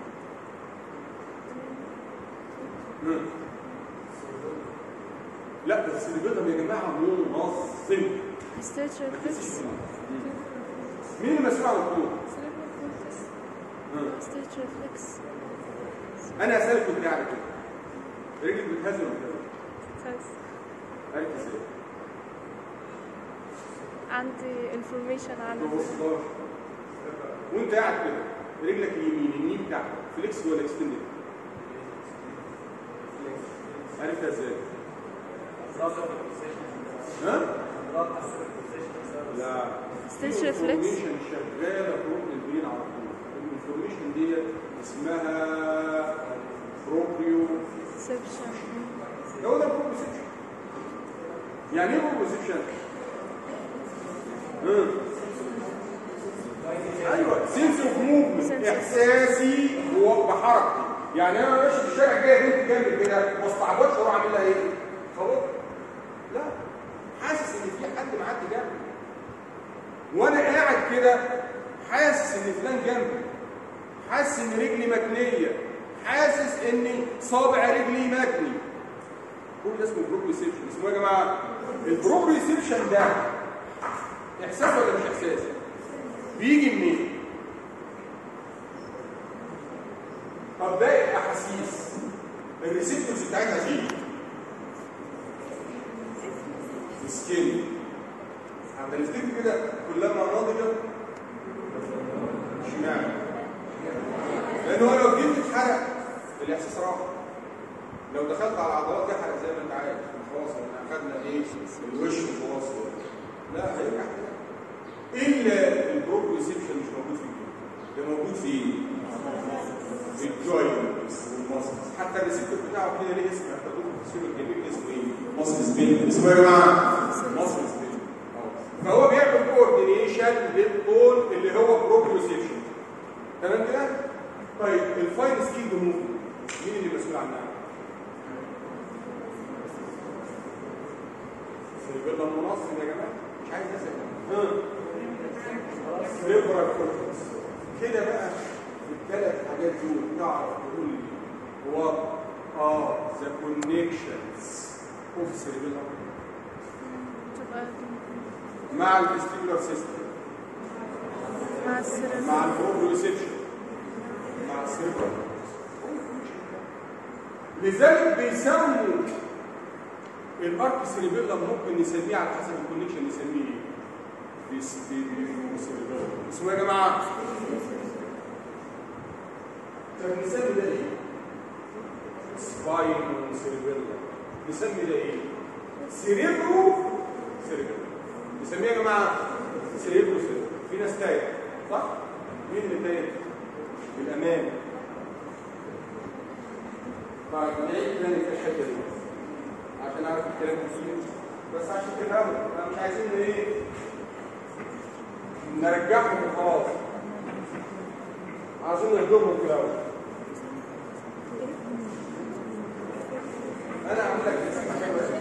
Speaker 1: مم. لا ده السيربيلم يا جماعه منظم
Speaker 3: stage reflex
Speaker 1: مين المسؤول عن الطول
Speaker 3: cerebral cortex
Speaker 1: مم.
Speaker 3: stage reflex
Speaker 1: انا اسالك كنت قاعد كده رجلك بتهز ولا بتهز؟
Speaker 3: says
Speaker 1: عرفت ازاي؟
Speaker 3: عندي information عن
Speaker 1: ما بصلاش وانت قاعد كده رجلك اليمين اليمين بتاعك فليكس ولا اكستندد؟ عرفتها ازاي؟ ها؟ لا
Speaker 3: stage reflex
Speaker 1: الانفورميشن شغاله فوق البرين على طول الانفورميشن ديت اسمها بروبريو
Speaker 3: perception
Speaker 1: هو ده البروبوزيشن يعني ايه بروبوزيشن؟ ايوه سنس اوف موفمنت
Speaker 3: Sense.
Speaker 1: احساسي هو بحركتي يعني انا ماشي في الشارع جاي بنت جنبي كده ما استعبطش اروح اعمل لها ايه؟ خلاص لا حاسس ان في حد معدي جنبي وانا قاعد كده حاسس ان فلان جنبي حاسس ان رجلي متنيه حاسس ان صابع رجلي متني كل ده اسمه بروبريسبشن اسمه إيه يا جماعه البروبريسبشن ده احساس ولا مش احساس بيجي منين طب باقي الاحاسيس الريسبتورز بتاعتها فين سكين هنفتكر كده كلما نضجت اشمعنى لان هو لو جيت اتحرق الاحساس راح لو دخلت على العضلات يحرق زي ما انت عايز خلاص احنا اخدنا ايه الوش خلاص لا هيرجع تاني. الا البروبريسبشن مش موجود في الجسم ده موجود في ايه؟ في الجوينتس والماسلز حتى الريسبتور بتاعه كده ليه اسم هتاخدوه في التصوير الجميل اسمه ايه؟ ماسل سبين اسمه ايه يا جماعه؟ ماسل سبين فهو بيعمل كوردينيشن للطول اللي هو بروبريسبشن تمام كده؟ طيب الفاين سكيل موفمنت مين اللي مسؤول عنها؟ سيبقى منظم يا جماعه مش عايز اسال ها سيبرا كورتكس كده بقى الثلاث حاجات دول تعرف تقول لي هو اه ذا كونكشنز اوف سيربيلم
Speaker 3: تبقى
Speaker 1: مع الفيستيبولار سيستم
Speaker 3: مع السيربرال
Speaker 1: مع البروبريسبشن مع السيربرا لذلك بيسموا الارك سيربيلم ممكن نسميه على حسب الكونكشن نسميه ايه؟ فيستيبولار سيربيلم اسمه إيه يا جماعه طب نسمي ده ايه؟ سباينو سيربيلم نسمي ده ايه؟ سيريبرو سيربيلم نسميه يا جماعه سيريبرو سيربيلم في ناس تايه صح؟ مين اللي تايه؟ الأمان طيب نعيد تاني في الحتة دي عشان أعرف الكلام كتير بس عشان تفهموا احنا مش عايزين ايه نرجعهم وخلاص عايزين نهضمهم في الأول أنا أعمل لك اسم حلوة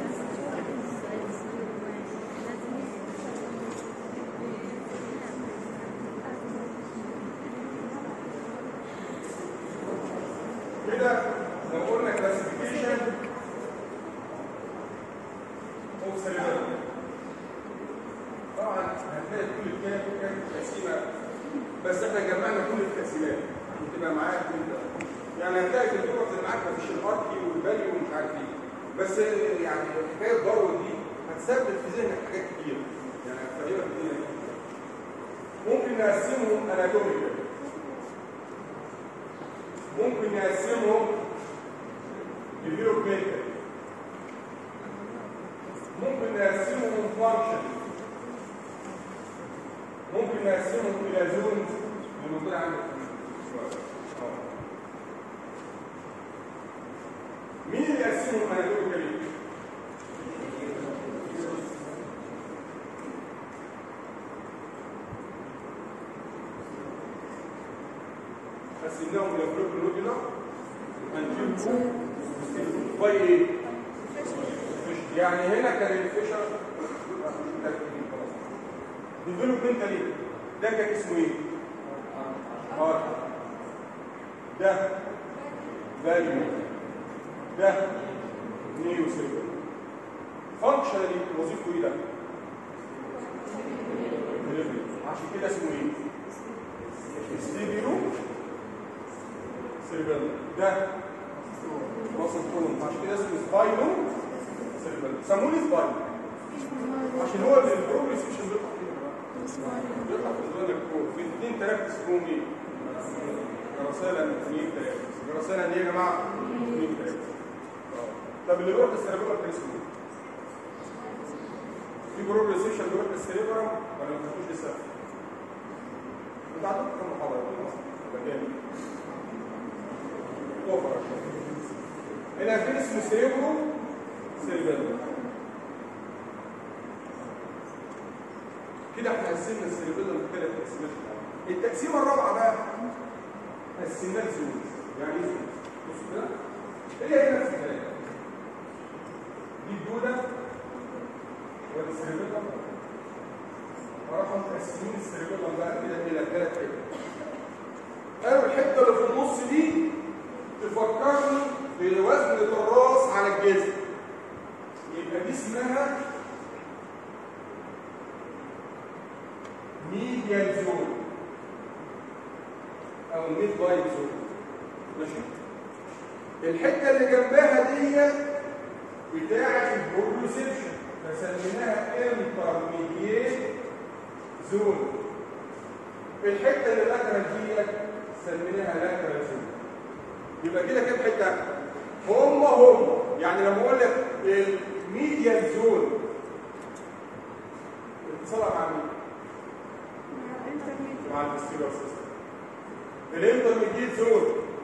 Speaker 1: كده لو قلنا كلاسيفيكيشن اوف سيرفر طبعا هتلاقي كل كان كان تقسيمه بس بس احنا جمعنا كل التقسيمات عشان تبقى معاك انت يعني هتلاقي في الدكتور اللي معاك مفيش الاركي والبالي ومش عارف ايه بس يعني حكايه داروين دي هتثبت في ذهنك حاجات كتير يعني هتفهمك الدنيا كتير. ممكن نقسمهم اناتوميكال ممكن نقسمهم ديفلوبمنتال ممكن نقسمهم فانكشن ممكن نقسمهم الى زونز اللي موجوده عندك آه. مين اللي يقسمهم اناتوميكالي؟ قسمناهم الى جروب نوديولار انتيرو باي ايه؟ يعني هنا كان الفيشر ديفلوبمنتالي ده كان اسمه ايه؟ اه ده فاليو ده نيو سيرفر فانكشنالي وظيفته ايه ده؟ delivery. عشان كده اسمه ايه؟ ستيبيو سيرفر ده وصل كولوم عشان كده اسمه سباينو سيرفر سموه لي سباينو عشان هو اللي البروجريس مش بيطلع فيه بيطلع في نظام الكور في اثنين تراكت اسمهم ايه؟ جراسالا اثنين تراكت جراسالا دي يا جماعه اثنين تراكت طب اللي بيروح السيرفر كان اسمه ايه؟ في بروجريسيشن بيروح السيرفر ولا ما تاخدوش لسه؟ انت عندك كم محاضره في مصر؟ ولا كام؟ اوفر هنا في اسمه سيريبرو سيرفر كده احنا قسمنا السيرفيلر لثلاث تقسيمات التقسيمه الرابعه بقى قسمناها لزونز يعني ايه زونز؟ بصوا كده هي هي نفس الكلام دي الدوده والسيرفيلر وراحوا مقسمين السيرفيلر بقى كده الى ثلاث حتت قالوا الحته اللي في النص دي تفكرني بوزن الراس على الجسم يبقى دي اسمها ميديال زون او ميد لاين زون ماشي الحته اللي جنبها دي بتاعه البروسيبشن فسميناها انترميديت زون الحته اللي لاترال دي سميناها لاترال زون يبقى كده كام حته هم هم يعني لما اقول لك الميديال زون اتصلها مع مين مع الفيستيبال سيستم الانترميديت زون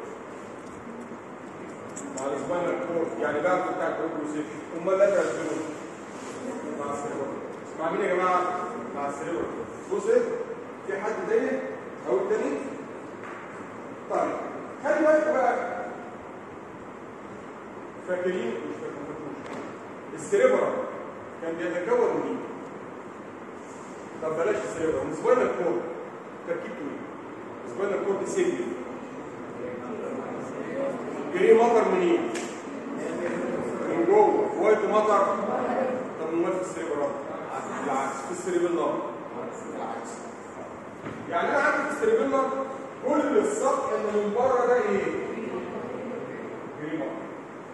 Speaker 1: مع السباينال كورد يعني بقى بتاع البروجريسيشن امال اللاترال زون مع السيريبرال مع مين يا جماعه مع السيريبرال بص إيه؟ في حد تاني او التاني طيب خلي بالك بقى فاكرين مش فاكرين السيريبرال كان بيتكون من مين طب بلاش السيريبرال من سباينال كورد تركيبته ايه سباينال كورد سيجمنت جري مطر منين من جوه وايت مطر طب امال في السيريبرال العكس في السيريبرال العكس يعني انا عندي في السيريبرال كل السطح اللي من بره ده ايه جري مطر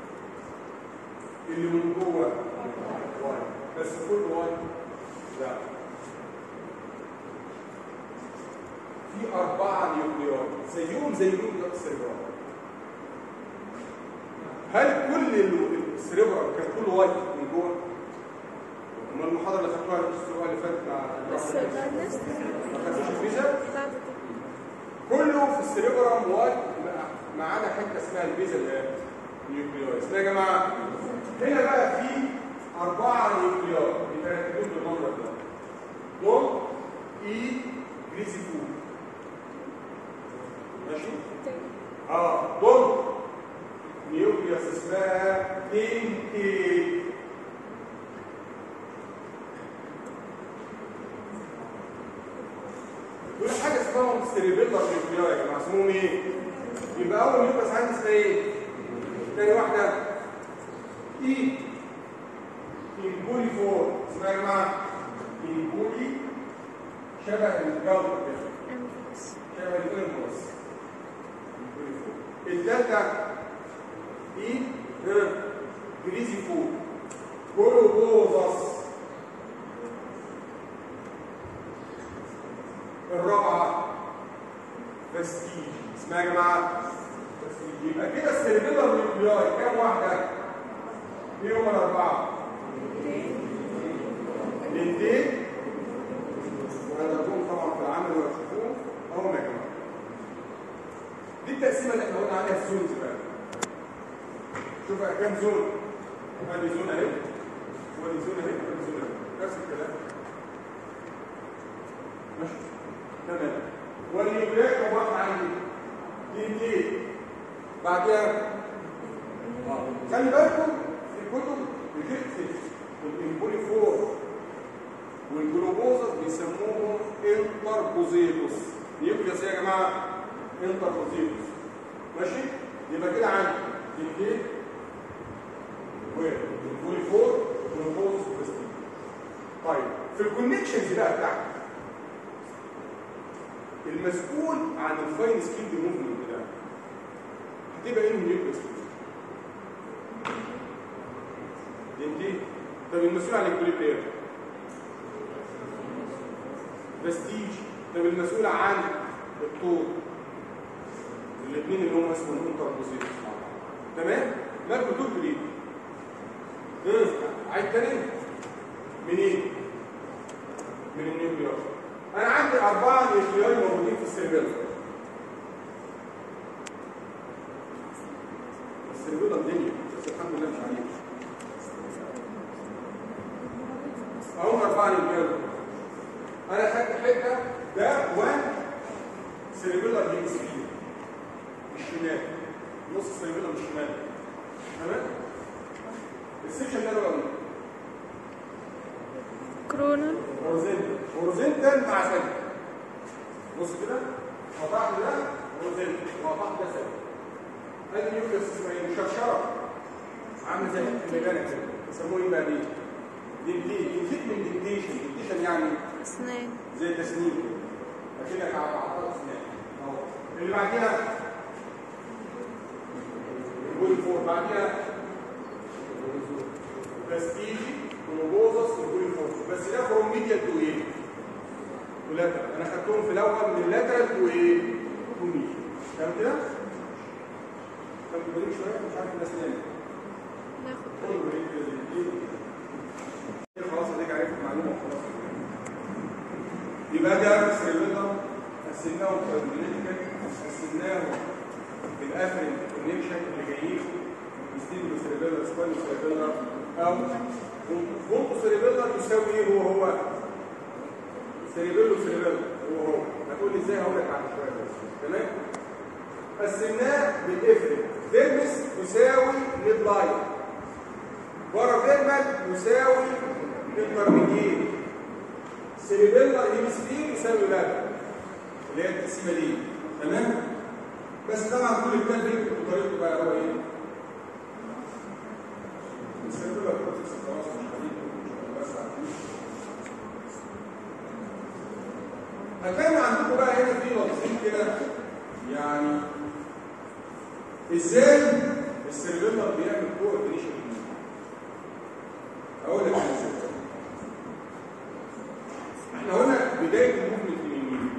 Speaker 1: اللي من جوه وايت بس كله وايت لا في أربعة نيوكليار زيهم زي نيوكليار السيربرال هل كل السيربرال كان كله وايت من جوه؟ أما المحاضرة اللي خدتوها الأسبوع اللي فات مع
Speaker 3: بس الجاينست
Speaker 1: ما خدتوش الفيزا؟
Speaker 3: بتاعت
Speaker 1: كله في السيربرال وايت ما عدا حتة اسمها البيزا نيوكليار اسمها يا جماعة هنا بقى في أربعة نيوكليار بيترتبون بالمنظر ده دول إي جريزي فود ماشي اه دول نيوكليوس اسمها كينكي دول حاجه اسمهم ستريبيلر نيوكليار يا جماعه اسمهم ايه يبقى اول نيوكليوس عندي اسمها ايه تاني واحده اي كيمبولي فور اسمها يا جماعه كيمبولي شبه الجلطه كده شبه الانفرس الدلتا اي ها جريزي فوق كولوبوزس الرابعه فستيج اسمها يا جماعه فستيج يبقى كده السيرفيلر نيوكلياي كام واحده؟ ايه هم الاربعه؟ الاثنين وهدرتهم طبعا في العمل وهتشوفوهم اهم يا جماعه دي التقسيمه اللي احنا قلنا عليها الزونز بقى شوف بقى كام زون ادي زون اهي وادي زون اهي وادي زون اهي نفس الكلام ماشي تمام والنيوكليات كم واحده عندي دي دي بعد كده آه. خلي بالكم في الكتب بتكتب الامبولي فور والجلوكوزا بيسموهم انتربوزيتوس نيوكليوس يا جماعه انتربوزيتوس ماشي يبقى كده عندي الكيك والبولي فور والجلوكوز والستين طيب في الكونكشنز بقى بتاعتي المسؤول عن الفاين سكيل موفمنت ده هتبقى ايه النيوكليوس دي طب المسؤول عن الكوليبرير برستيج طب المسؤول عن الطول الاثنين اللي هم اسمهم انتربوزيت تمام مالكم دول ليه ايه عايز تاني منين من النيوكليار انا عندي اربعه نيوكليار موجودين في السيرفيلر السيرفيلر الدنيا بس الحمد لله مش عليك اهم اربعه نيوكليار انا خدت حته ده وان سيريبيلر هيمسفير الشمال نص سيريبيلر الشمال تمام السكشن ده بقى ايه
Speaker 3: كرونال
Speaker 1: هورزنتال هورزنتال مع سد بص كده قطعت ده هورزنتال وقطعت ده سد ادي نيوكليس اسمها ايه مشرشره عامله زي الميجانيك كده يسموه ايه بقى دي دي دي دي من ديكتيشن ديكتيشن يعني
Speaker 3: اسنان
Speaker 1: زي تسنيم لكنك على عطاء اسنان اهو اللي بعديها الويل فور بعديها برستيجي كلوبوزس والويل فور بس ده فروم ميديال تو ايه؟ تو لاترال انا خدتهم في الاول من لاترال تو ايه؟ تو ميديال تمام كده؟ طب بريك شويه مش عارف الناس نايمه
Speaker 3: ناخد
Speaker 1: خدوا بريك كده دي خلاص اديك عرفت المعلومه وخلاص يبقى ده سيرفيلر قسمناه كاربونيتيكال قسمناه بالافرين كونكشن اللي جايين ستيبل سيرفيلر سباين سيرفيلر او فولتو سيرفيلر يساوي ايه هو هو سيرفيلو سيرفيلر هو هو هتقول لي ازاي هقول لك بعد شويه بس تمام قسمناه بالافرين فيرمس يساوي ميد لاين ورا فيرمال يساوي انترميديت سيريبيلر هيمسفير يساوي لاتر اللي هي التقسيمه دي تمام بس طبعا كل كتاب بيكتب بطريقته بقى هو ايه السيريبيلر كورتكس خلاص مش هنيجي بس عارفين هتلاقوا عندكم بقى هنا في لطيف كده يعني ازاي السيريبيلر بيعمل كوردينيشن اقول لك على فكره احنا هنا بدايه الموفمنت من مين؟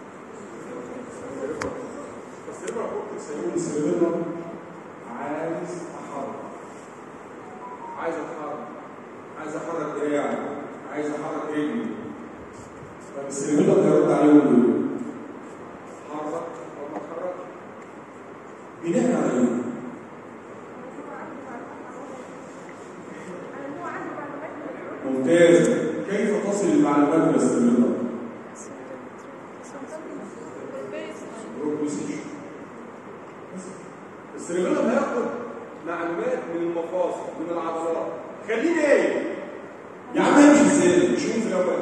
Speaker 1: السيرفر كورتكس هيقول السيرفر عايز احرك عايز اتحرك عايز احرك دراعي عايز احرك رجلي طب السيرفر هيرد عليه ويقول له حرك او ما تحركش بناء على ايه؟ ممتاز كيف تصل المعلومات الى السيرفر؟ بروبوزيشن السيرفيلم هياخد معلومات من المفاصل من العضلات خليني ايه يا عم امشي ازاي مش في الاول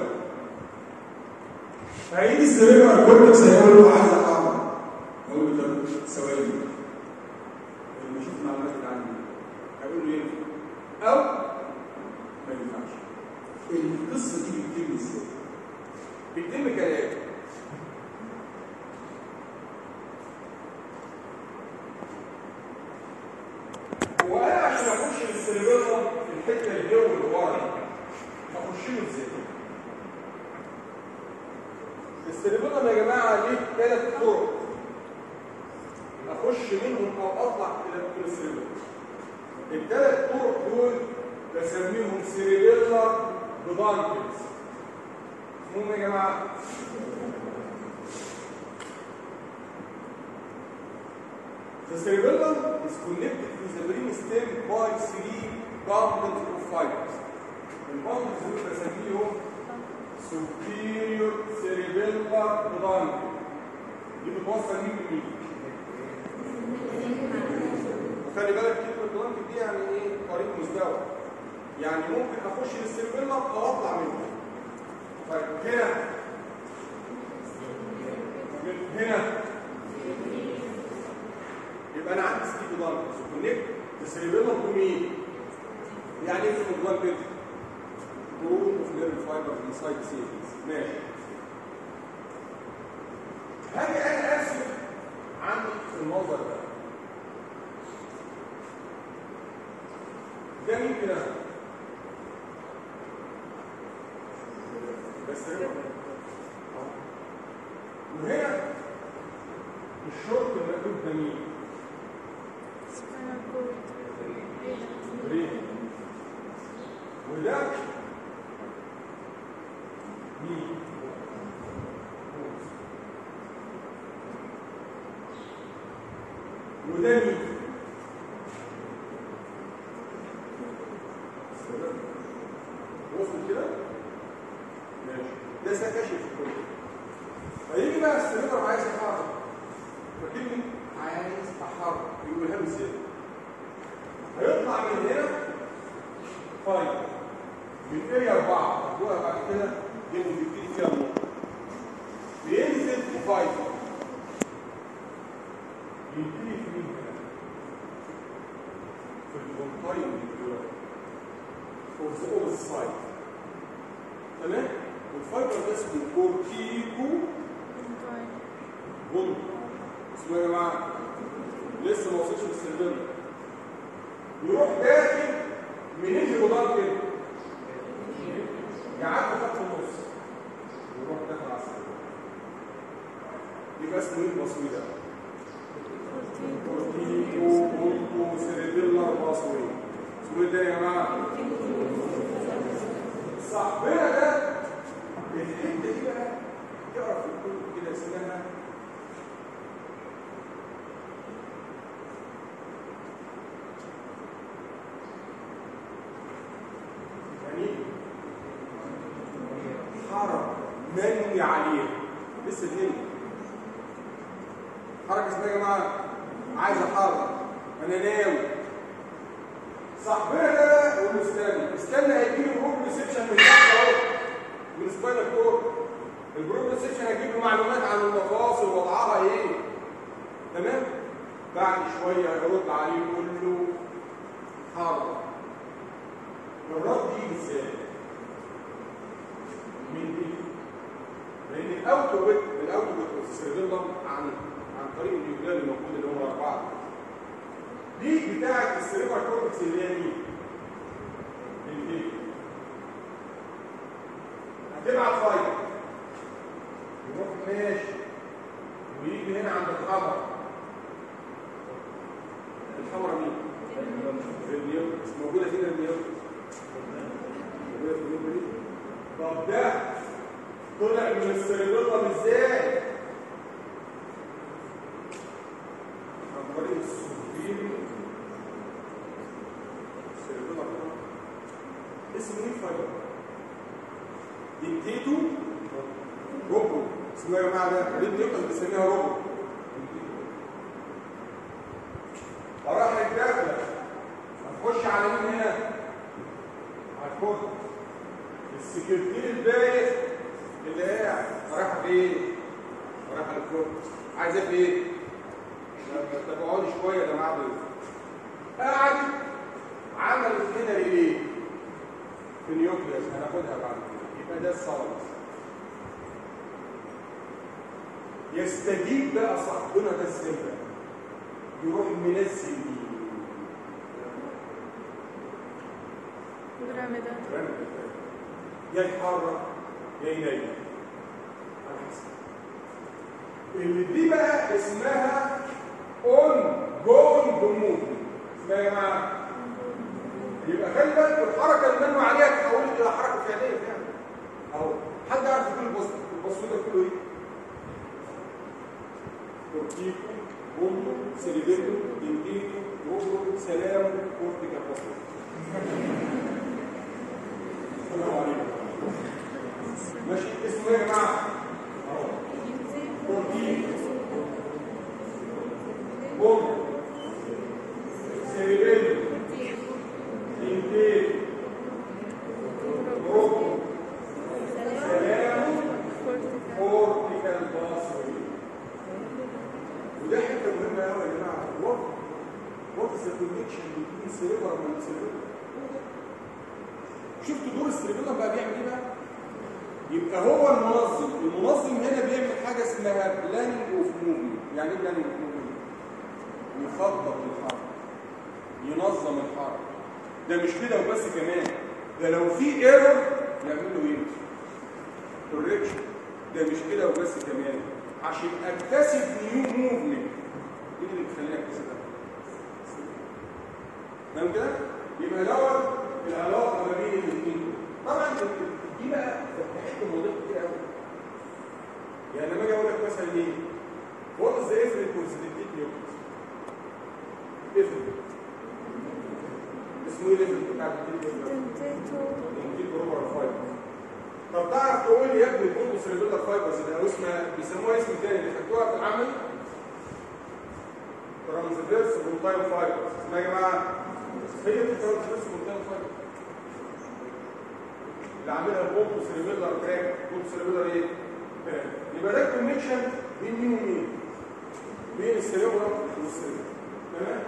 Speaker 1: هيجي السيرفيلر كورتكس هيقول له عايز احرك اقول له طب ثواني لما اشوف المعلومات اللي عندي هيقول له ينفع او ما ينفعش القصه دي بتتم ازاي؟ بتتم كالاتي اخش منهم او اطلع الى السيريبيلا الثلاث طرق دول بسميهم سيريبيلا بدانكلز اسمهم ايه يا جماعه The cerebellum is connected to the brain stem by three bundles of fibers. البندلز دول بسميهم superior cerebellar bundle. دي بتوصل مين بمين؟ وخلي بالك كلمة بلانك دي يعني ايه؟ طريق مزدوج. يعني ممكن اخش للسيربيلا او اطلع منه. طيب هنا هنا يبقى انا عندي ستيك بلانك كونكت السيربيلا بمين؟ يعني ايه في البلانك جروب اوف نيرف فايبر انسايد سيلز ماشي هاجي انا ارسم عندي في المنظر ده ده مين كده بس وهنا الشرط المكتوب ده مين
Speaker 3: spinal cord
Speaker 1: بريد وده مين وده مين وصل كده ماشي ده سكاشف كله فيجي بقى السلندر عايز يتحرك فكلمة عايز احرك يقولها له ازاي هيطلع من هنا فايف من اريا 4 هتقولها بعد كده دي بيبتدي فيها النقطة بينزل فايف يبتدي في مين هنا في الكونتاين فور ذا اول سايد تمام والفايبر ده اسمه كورتيكو بوند اسمه ايه يا جماعه لسه ما وصلش للسيرفر يروح داخل من الهيبودار كده يعدي خط النص ويروح داخل على السيرفر يبقى اسمه ايه البصوي ده؟ كورتيكو بوندو سيريبيلار باسوي اسمه ايه ده يا جماعه؟ صاحبنا ده الحته دي بقى تعرف الكتب كده اسمها يعني حركه منوي عليها لسه فين حركه اسمها يا جماعه عايز احرك انا ناوي صاحبنا ده بقى يقول له استنى استنى هيجيب الجروب ريسبشن من تحت اهو من سباينال كورد الجروب ريسبشن هيجيب له معلومات عن المفاصل وضعها ايه تمام بعد شويه هيرد عليه يقول له حاضر الرد يجي ازاي من دي لان الاوتوبيت الاوتوبيت والسيرفيلم عن عن طريق النيوكلير الموجود اللي هم اربعه دي بتاعت السيرفر كورتكس اللي هي مين؟ اللي هتبعت فايل يروح ماشي ويجي هنا عند الحمر الحمرا مين؟ النيوكليس موجوده فين النيوكليس؟ موجوده في النيوكليس طب ده طلع من السيرفيلم ازاي؟ عن طريق السوفين السيرفيلم اسمه ايه فايبر؟ ديكتيتو روبو اسمه ايه يا جماعه ده؟ ليه بنبقى بنسميها روبو؟ وراح الداخله هتخش على مين هنا؟ على الكود السكرتير البايت اللي قاعد رايح فين؟ رايح على الكود عايزاه فين؟ طب اقعدي شويه ده معاه ضيف قاعد عملت كده ايه؟ في النيوكليوس هناخدها بعد كده يبقى ده الصلاه يستجيب بقى صاحبنا ده ازاي بقى يروح منزل مين؟
Speaker 3: بيراميدال
Speaker 1: رمي يا يتحرك يا ينيم على حسب اللي دي بقى اسمها اون جوينج موفمنت اسمها يا جماعه يبقى خلي بالك الحركه اللي منه عليها تحول الى حركه فعليه فعلا اهو حد عارف يقول البسط البسط ده كله ايه كورتيكو بومبو سيريبيلو دينديتو روبو سلام كورتيكا بسط السلام عليكم ماشي اسمه ايه يا جماعه اهو كورتيكو بومبو سيريبيلو دينديتو روبو سلام كورتيكال باسوي وده حته مهمه قوي يا جماعه وات وات از ذا كونكشن بين سيرفر اند سيرفر شفتوا دور السيرفر بقى بيعمل ايه بقى يبقى هو المنظم المنظم هنا بيعمل حاجه اسمها بلاننج اوف موفمنت يعني ايه بلاننج اوف موفمنت يخطط الحركه ينظم الحركه ده مش كده وبس كمان ده لو في ايرور يعمل له ايه كوريكشن ده مش كده وبس كمان عشان اكتسب نيو موفمنت ايه اللي بيخليني اكتسبها تمام كده يبقى دوت العلاقه ما بين الاثنين طبعا دي بقى فتحت مواضيع كتير قوي يعني لما اجي اقول لك مثلا ايه وات از ذا افريت كونسيدنتيك نيوكليس افريت اسمه ايه الافريت بتاع الانتيك بروبر فايبر طب تعرف تقول لي يا ابني البوندو سيريبيلر فايبرز ده اسمها بيسموها اسم تاني اللي خدتوها في العمل ترانسفيرس بونتايل فايبرز اسمها يا جماعه هي دي ترانسفيرس بونتايل فايبرز اللي عاملها البوندو سيريبيلر تراك بوندو سيريبيلر ايه؟ تراك يبقى ده الكونكشن بين مين ومين؟ بين السيريبرا والسيريبرا تمام؟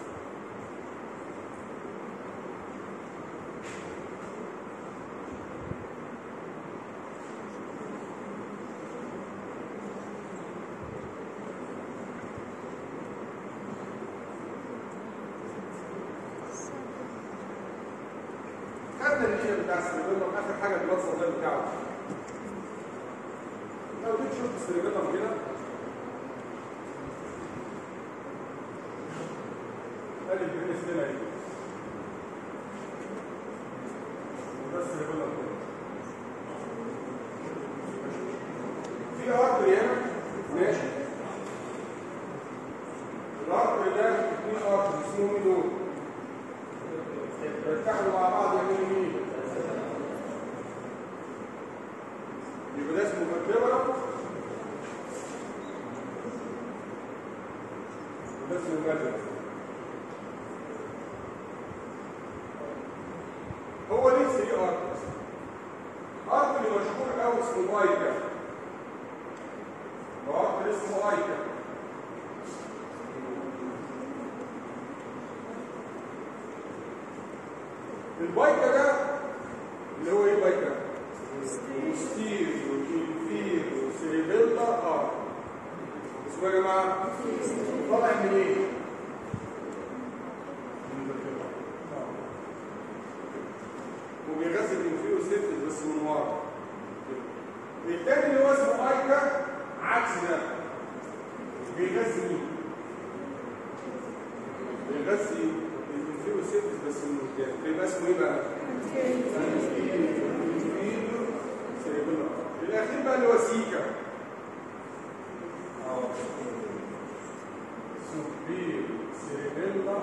Speaker 1: خدنا الليجن بتاع السيريبيلم اخر حاجه البلاد سبلاي بتاعه لو جيت شفت السيريبيلم كده ادي البرينستين اهي وده السيريبيلم كده في ارتري هنا ماشي الارتري ده اثنين ارتري اسمهم ايه دول؟ يرتاحوا مع بعض يمين يمين يبقى ده اسمه مكبرة وده اسمه مكبرة هو ليه سري ارت ارت اللي مشهور قوي اسمه بايكا وارت اسمه بايكا البايكا ده اللي هو ايه بايكا؟ وستير وكيلفير وسيريبيلا اه اسمه يا جماعه طالع من ايه؟ من البكتيريا. وبيغذي الانفيرو سيفتس بس من ورا التاني اللي هو اسمه بايكا عكس ده بيغذي مين؟ بيغذي الانفيرو سيفتس بس من قدام يبقى اسمه ايه بقى؟ الاخير بقى اللي هو سيكا اه سوبير سيريبيلا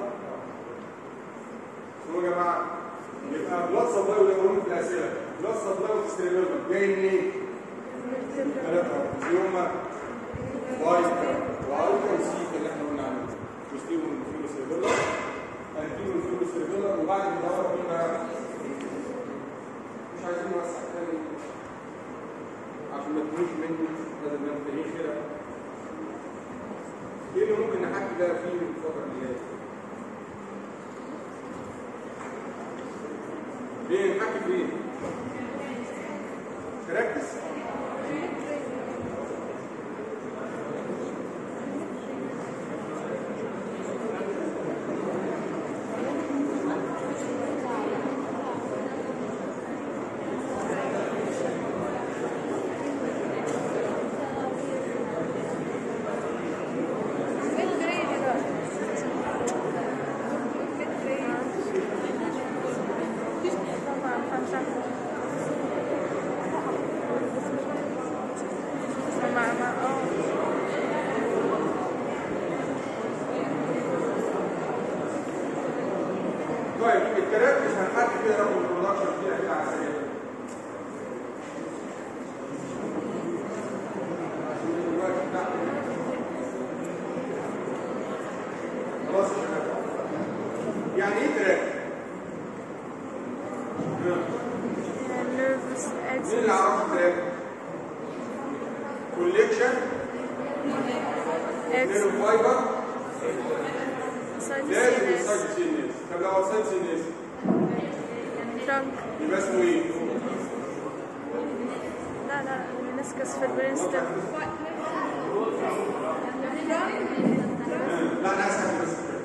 Speaker 1: شنو يا جماعه يبقى بلاد سبلاي وده مهم في الاسئله بلاد سبلاي والسيريبيلا جاي منين؟ ثلاثه اللي هم وايتا وايتا وسيكا اللي احنا قلنا عنهم وستيرو والفيرو سيريبيلا انتيرو والفيرو سيريبيلا وبعد كده هو مين بقى؟ مش عايزين نوسع تاني عشان ما تكونش مني لازم نبتدي كده ايه اللي ممكن نحكي ده فيه من الفتره اللي جايه ليه نحكي فين تركز
Speaker 3: فين جريدي ده
Speaker 1: طيب الكلام مش هنحكي كده رقم البرودكشن فيها كده على السريع دلوقتي بتاع- خلاص يا شباب يعني ايه تراك؟
Speaker 3: nervous
Speaker 1: مين اللي
Speaker 3: axis
Speaker 1: عرف التراك؟ كوليكشن
Speaker 3: X
Speaker 1: نيرو فايبر
Speaker 3: side
Speaker 1: لازم
Speaker 3: CNS
Speaker 1: يسايد سينيس طب لو وصلت سينيس
Speaker 3: trunk
Speaker 1: يبقى اسمه ايه؟
Speaker 3: لا لا meniscus في البرينستم
Speaker 1: لا انا اسهل بس كده.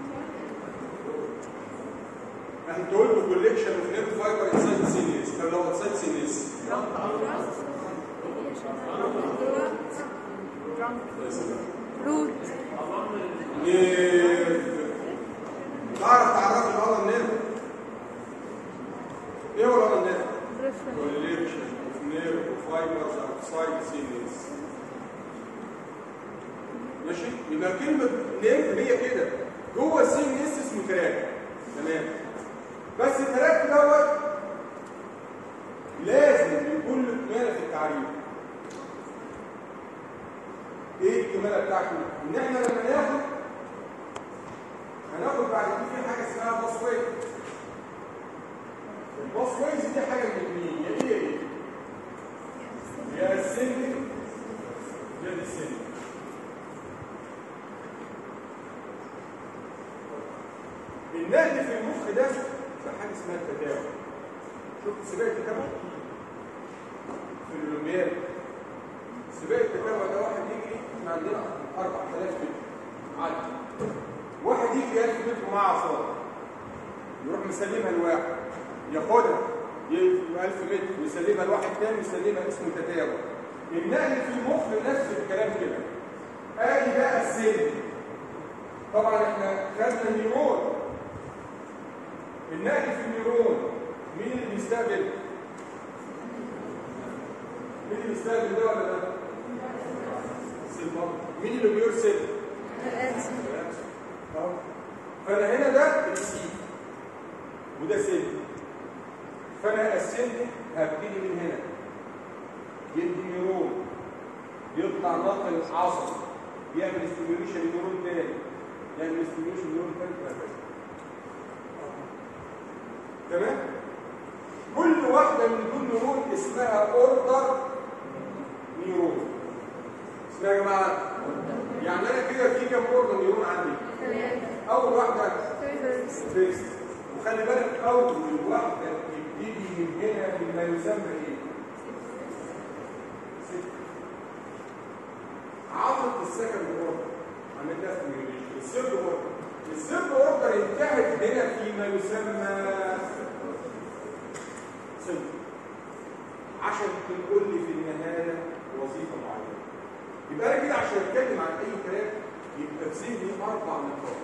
Speaker 1: انت قلت كوليكشن اوف نيرف فايبر انسايد سينيس طب لو انسايد سينيس
Speaker 3: root
Speaker 1: نيرف تعرف تعرف الهضم نيرف ايه هو الهضم نيرف؟
Speaker 3: peripheral
Speaker 1: collection of nerve fibers outside CNS ماشي يبقى كلمة نيرف هي كده جوه السي ان اس اسمه تراك تمام بس التراك دوت لازم يكون له كمالة في التعريف ايه الكمالة بتاعته؟ ان احنا لما ناخد هناخد بعد كده في حاجة اسمها باس ويت الباس ويز دي حاجة من الاثنين يا ايه ايه؟ يا السن يا دي السن النقل في المخ ده ده حاجة اسمها التتابع شفت سباق التتابع؟ في الأولمبياد سباق التتابع ده واحد يجري احنا عندنا 4000 متر عدى واحد يجري 1000 متر معاه عصايه يروح مسلمها لواحد ياخدها يبقى 1000 متر ويسلمها لواحد تاني يسلمها اسمه تتابع النقل في المخ نفس الكلام كده ادي بقى السن طبعا احنا خدنا النيرون النقل في النيرون مين اللي بيستقبل مين اللي بيستقبل ده ولا ده السن برضه. مين اللي بيرسل
Speaker 3: الأكسل
Speaker 1: أهو. فانا هنا ده السي وده سن فانا السن هبتدي من هنا يدي نيرون يطلع ناقل عصبي يعمل ستيميوليشن لنيرون تاني يعمل ستيميوليشن لنيرون تاني وهكذا تمام كل واحده من دول نيرون اسمها اوردر نيرون اسمها يا جماعه يعني انا كده في كام اوردر نيرون عندي اول واحده
Speaker 3: first
Speaker 1: فيكس وخلي بالك اول واحده تبتدي من هنا مما يسمى ايه ست. عضله السكند اوردر عملتها ستيميوليشن الثيرد اوردر الثيرد اوردر انتهت هنا فيما يسمى سنتر عشان تقول لي في النهايه وظيفه معينه يبقى انا كده عشان اتكلم عن اي كلام يبقى في ذهني اربع نقاط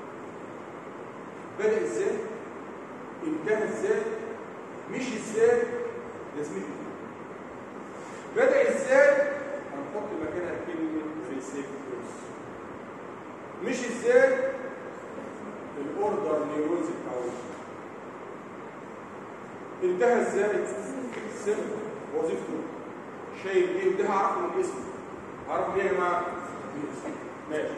Speaker 1: بدأ ازاي انتهى ازاي مش ازاي لازمته بدأ ازاي هنحط مكانها كلمة ريسيبتورز مش ازاي الاوردر نيورونز بتاعه انتهى ازاي سيمبل وظيفته شايف ايه وده هعرفه من اسمه هعرفه ايه يا جماعه من اسمه ماشي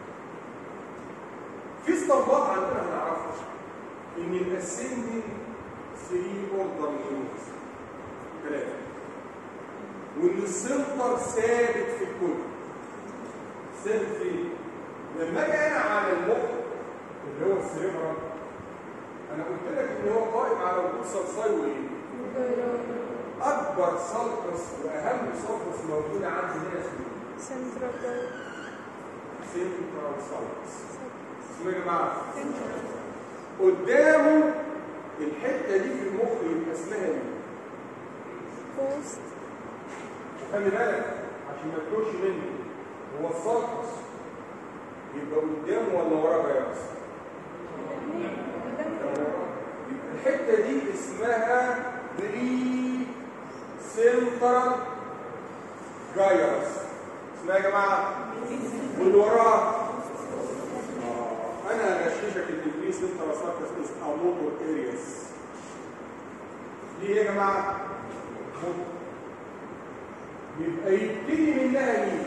Speaker 1: في استنباط عندنا هنعرفها ان الاسندنج 3 اوردر نيورونز ثلاثه وان السنتر ثابت في الكل ثابت فين؟ لما اجي انا على المخ اللي هو السيريبرال انا قلت لك ان هو قائم على وجود صلصاي وايه؟ اكبر سلطس واهم سلطس موجوده عندي هنا اسمه
Speaker 3: central
Speaker 1: سنترال سلطس اسمه يا جماعه قدامه الحته دي في المخ يبقى اسمها ايه؟
Speaker 3: post
Speaker 1: خلي بالك عشان ما تتوهش مني هو السلطس يبقى قدامه ولا وراه بقى يا أصلاً؟ الحته دي اسمها بري سنترال جايرس اسمها يا جماعه واللي وراه آه، انا هغششك الاثنين البري سنترال سيرفيس او موتور ارياس ليه يا جماعه موتور. يبقى يبتدي منها مين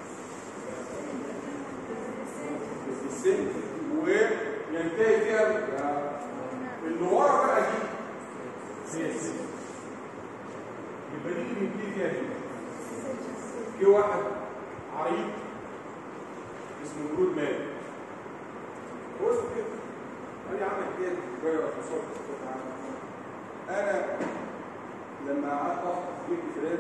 Speaker 1: السن وينتهي فيها اللي ورا بقى دي هي السن يبقى دي اللي بيبتدي فيها دي في واحد عريض اسمه جود مان هو اسمه كده قال لي عمل كده جاي في صوت انا لما قعدت احفظ جبت فلان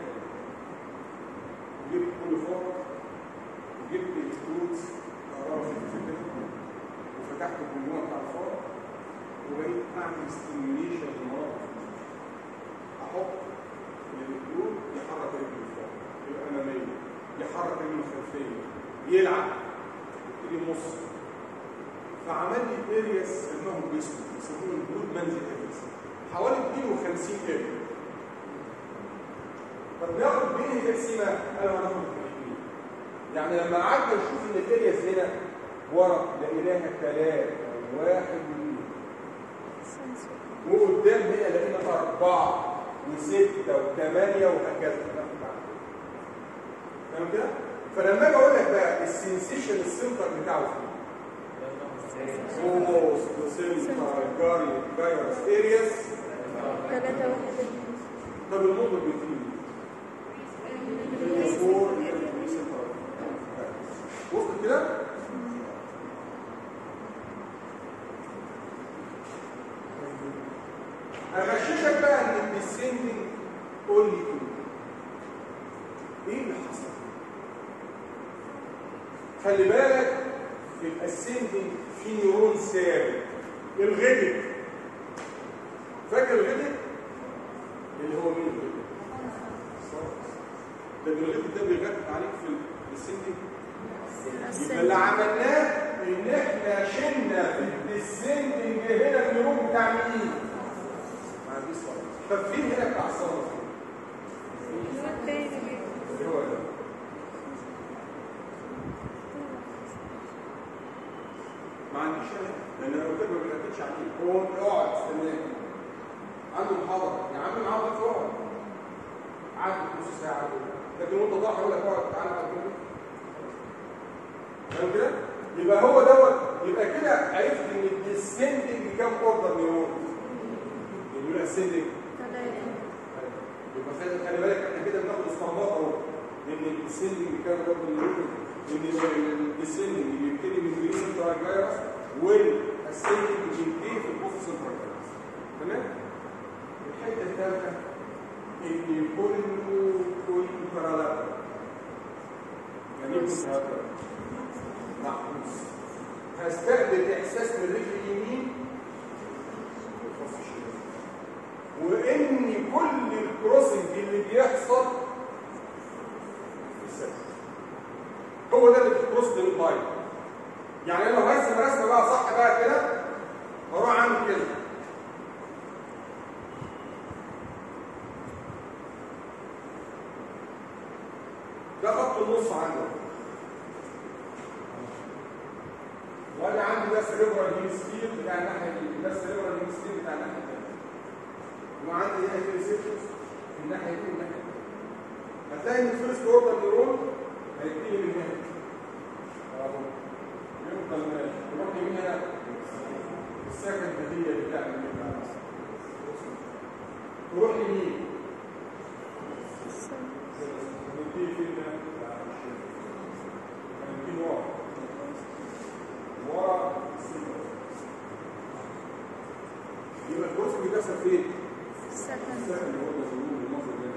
Speaker 1: وجبت كل فوق وجبت الفلوس وفتحت الجموع بتاع الفار وبقيت اعمل ستيميوليشن للمناطق احط الالكترون يحرك رجله الفوق الاماميه يحرك رجله الخلفيه يلعب يبتدي يمص فعمل لي ارياس اسمهم جسم يسموه الجود منزل ارياس حوالي 52 اريا طب ناخد بين التقسيمه انا هناخد الاثنين يعني لما قعدنا نشوف ان الارياس هنا ورا لقيناها ثلاثه واحد واثنين وقدام هنا لقينا اربعه وسته وثمانيه وهكذا تمام كده؟ فلما اجي اقول لك بقى السنسيشن السنتر بتاعه فين؟ موست سنتر جاري جايرس ارياس
Speaker 3: ثلاثة واحد اتنين
Speaker 1: طب الموضوع بيفيد الفور وصلت كده؟ اغششك بقى ان الديسندنج قول لي تو ايه اللي حصل؟ خلي بالك في الاسندنج في نيرون ثابت الغدد فاكر الغدد؟ اللي هو مين الغدد؟ ده الغدد ده بيغطي عليك في الاسندنج يبقى اللي عملناه ان احنا شلنا في الديسندنج هنا النيرون بتاع مين؟ ما عنديش صوت طب فين هنا بتاع الصوت؟ اللي هو ده ما عنديش انا لان انا قلت لك ما بيركزش عليك هو اقعد استناه عنده محاضره يا عم معاه وقت اقعد عدت نص ساعه كده لكن وانت ضاحي يقول لك اقعد تعالى بعد كده فاهم كده؟ يبقى هو دوت يبقى كده عرفت ان الديسندنج كام اوردر نيورون؟ يقول الاسندنج يبقى خلي خلي بالك احنا كده بناخد استنباط اهو ان الديسندنج كام اوردر نيورون ان الديسندنج بيبتدي من جرين سنترال جايرس والاسندنج بينتهي في البوست سنترال جايرس تمام؟ الحته الثالثه ان كله كل بارالل يعني ايه بارالل؟ محبوس هستقبل احساس من الرجل اليمين والفص الشمال وان كل الكروسنج اللي بيحصل في السد هو ده اللي بتكروس بين البايب يعني انا لو هرسم رسمه بقى صح بقى كده هروح اعمل كده ده خط النص عندك وانا عندي ده سيريبرال هيمسفير بتاع الناحيه دي ده سيريبرال هيمسفير بتاع الناحيه الثانيه وعندي هنا في ريسبتورز في الناحيه دي والناحيه دي هتلاقي ان الفيرست اوردر نيرون هيبتدي من هنا اهو يفضل ماشي يروح يمين هنا السكند هديه بتاع النيرون تروح يمين ونبتدي فينا هنبتدي ورا ورا السنة يبقى الكورس بيدخل فين؟
Speaker 3: سكند
Speaker 1: السكن اللي هو المظلوم المصدر ده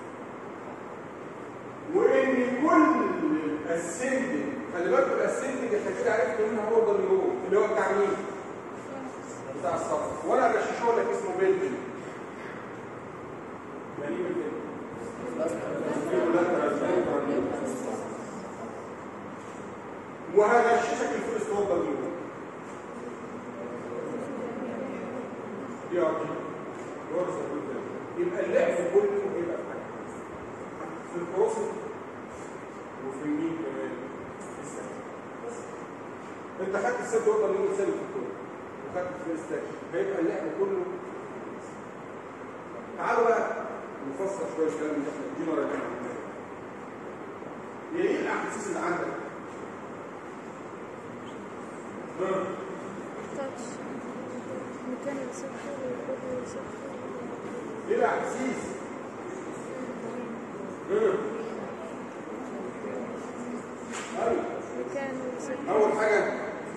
Speaker 1: وان كل الاسندنج خلي بالك الاسندنج احنا كده عرفت منها اوردر اللي هو اللي هو بتاع مين؟ بتاع الصف وانا غششه لك اسمه بيلدن يعني ايه بيلدن؟ وهغششك الفيرست اوردر اللي هو دي ار دي ورثه قدام يبقى اللعب كله هيبقى في حاجه في البروسيس وفي المين كمان في السنة. بس انت خدت الست اوردر اللي هو الثاني في الكون خدت فيرست سكشن هيبقى اللعب كله تعالوا بقى نفسر شويه الكلام اللي احنا الجنرال اللي احنا قلناه. هي ايه الاحاسيس اللي عندك؟ ها؟
Speaker 3: تاتش مكان الصفر والكل صفر
Speaker 1: ايه الاحاسيس؟ ها؟ ايوه
Speaker 3: مكان الصفر
Speaker 1: اول حاجه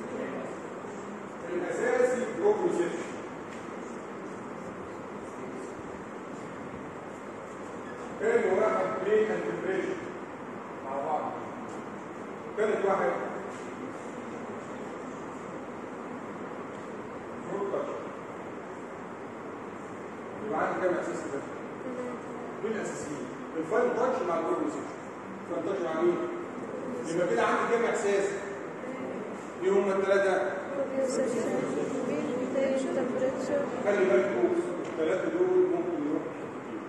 Speaker 1: الاساسي بروبروسيشن كان واحد بريك اند بريشن مع بعض كانت واحد فروت تاتش يبقى عندي كام اساس كده؟ مين الاساسيين؟ الفاين تاتش مع البروبروسيشن الفاين تاتش مع مين؟ يبقى كده عندي كام احساس؟ ايه هم الثلاثه؟
Speaker 3: تمبريتشر
Speaker 1: خلي بالكم الثلاثه دول ممكن يروحوا كتير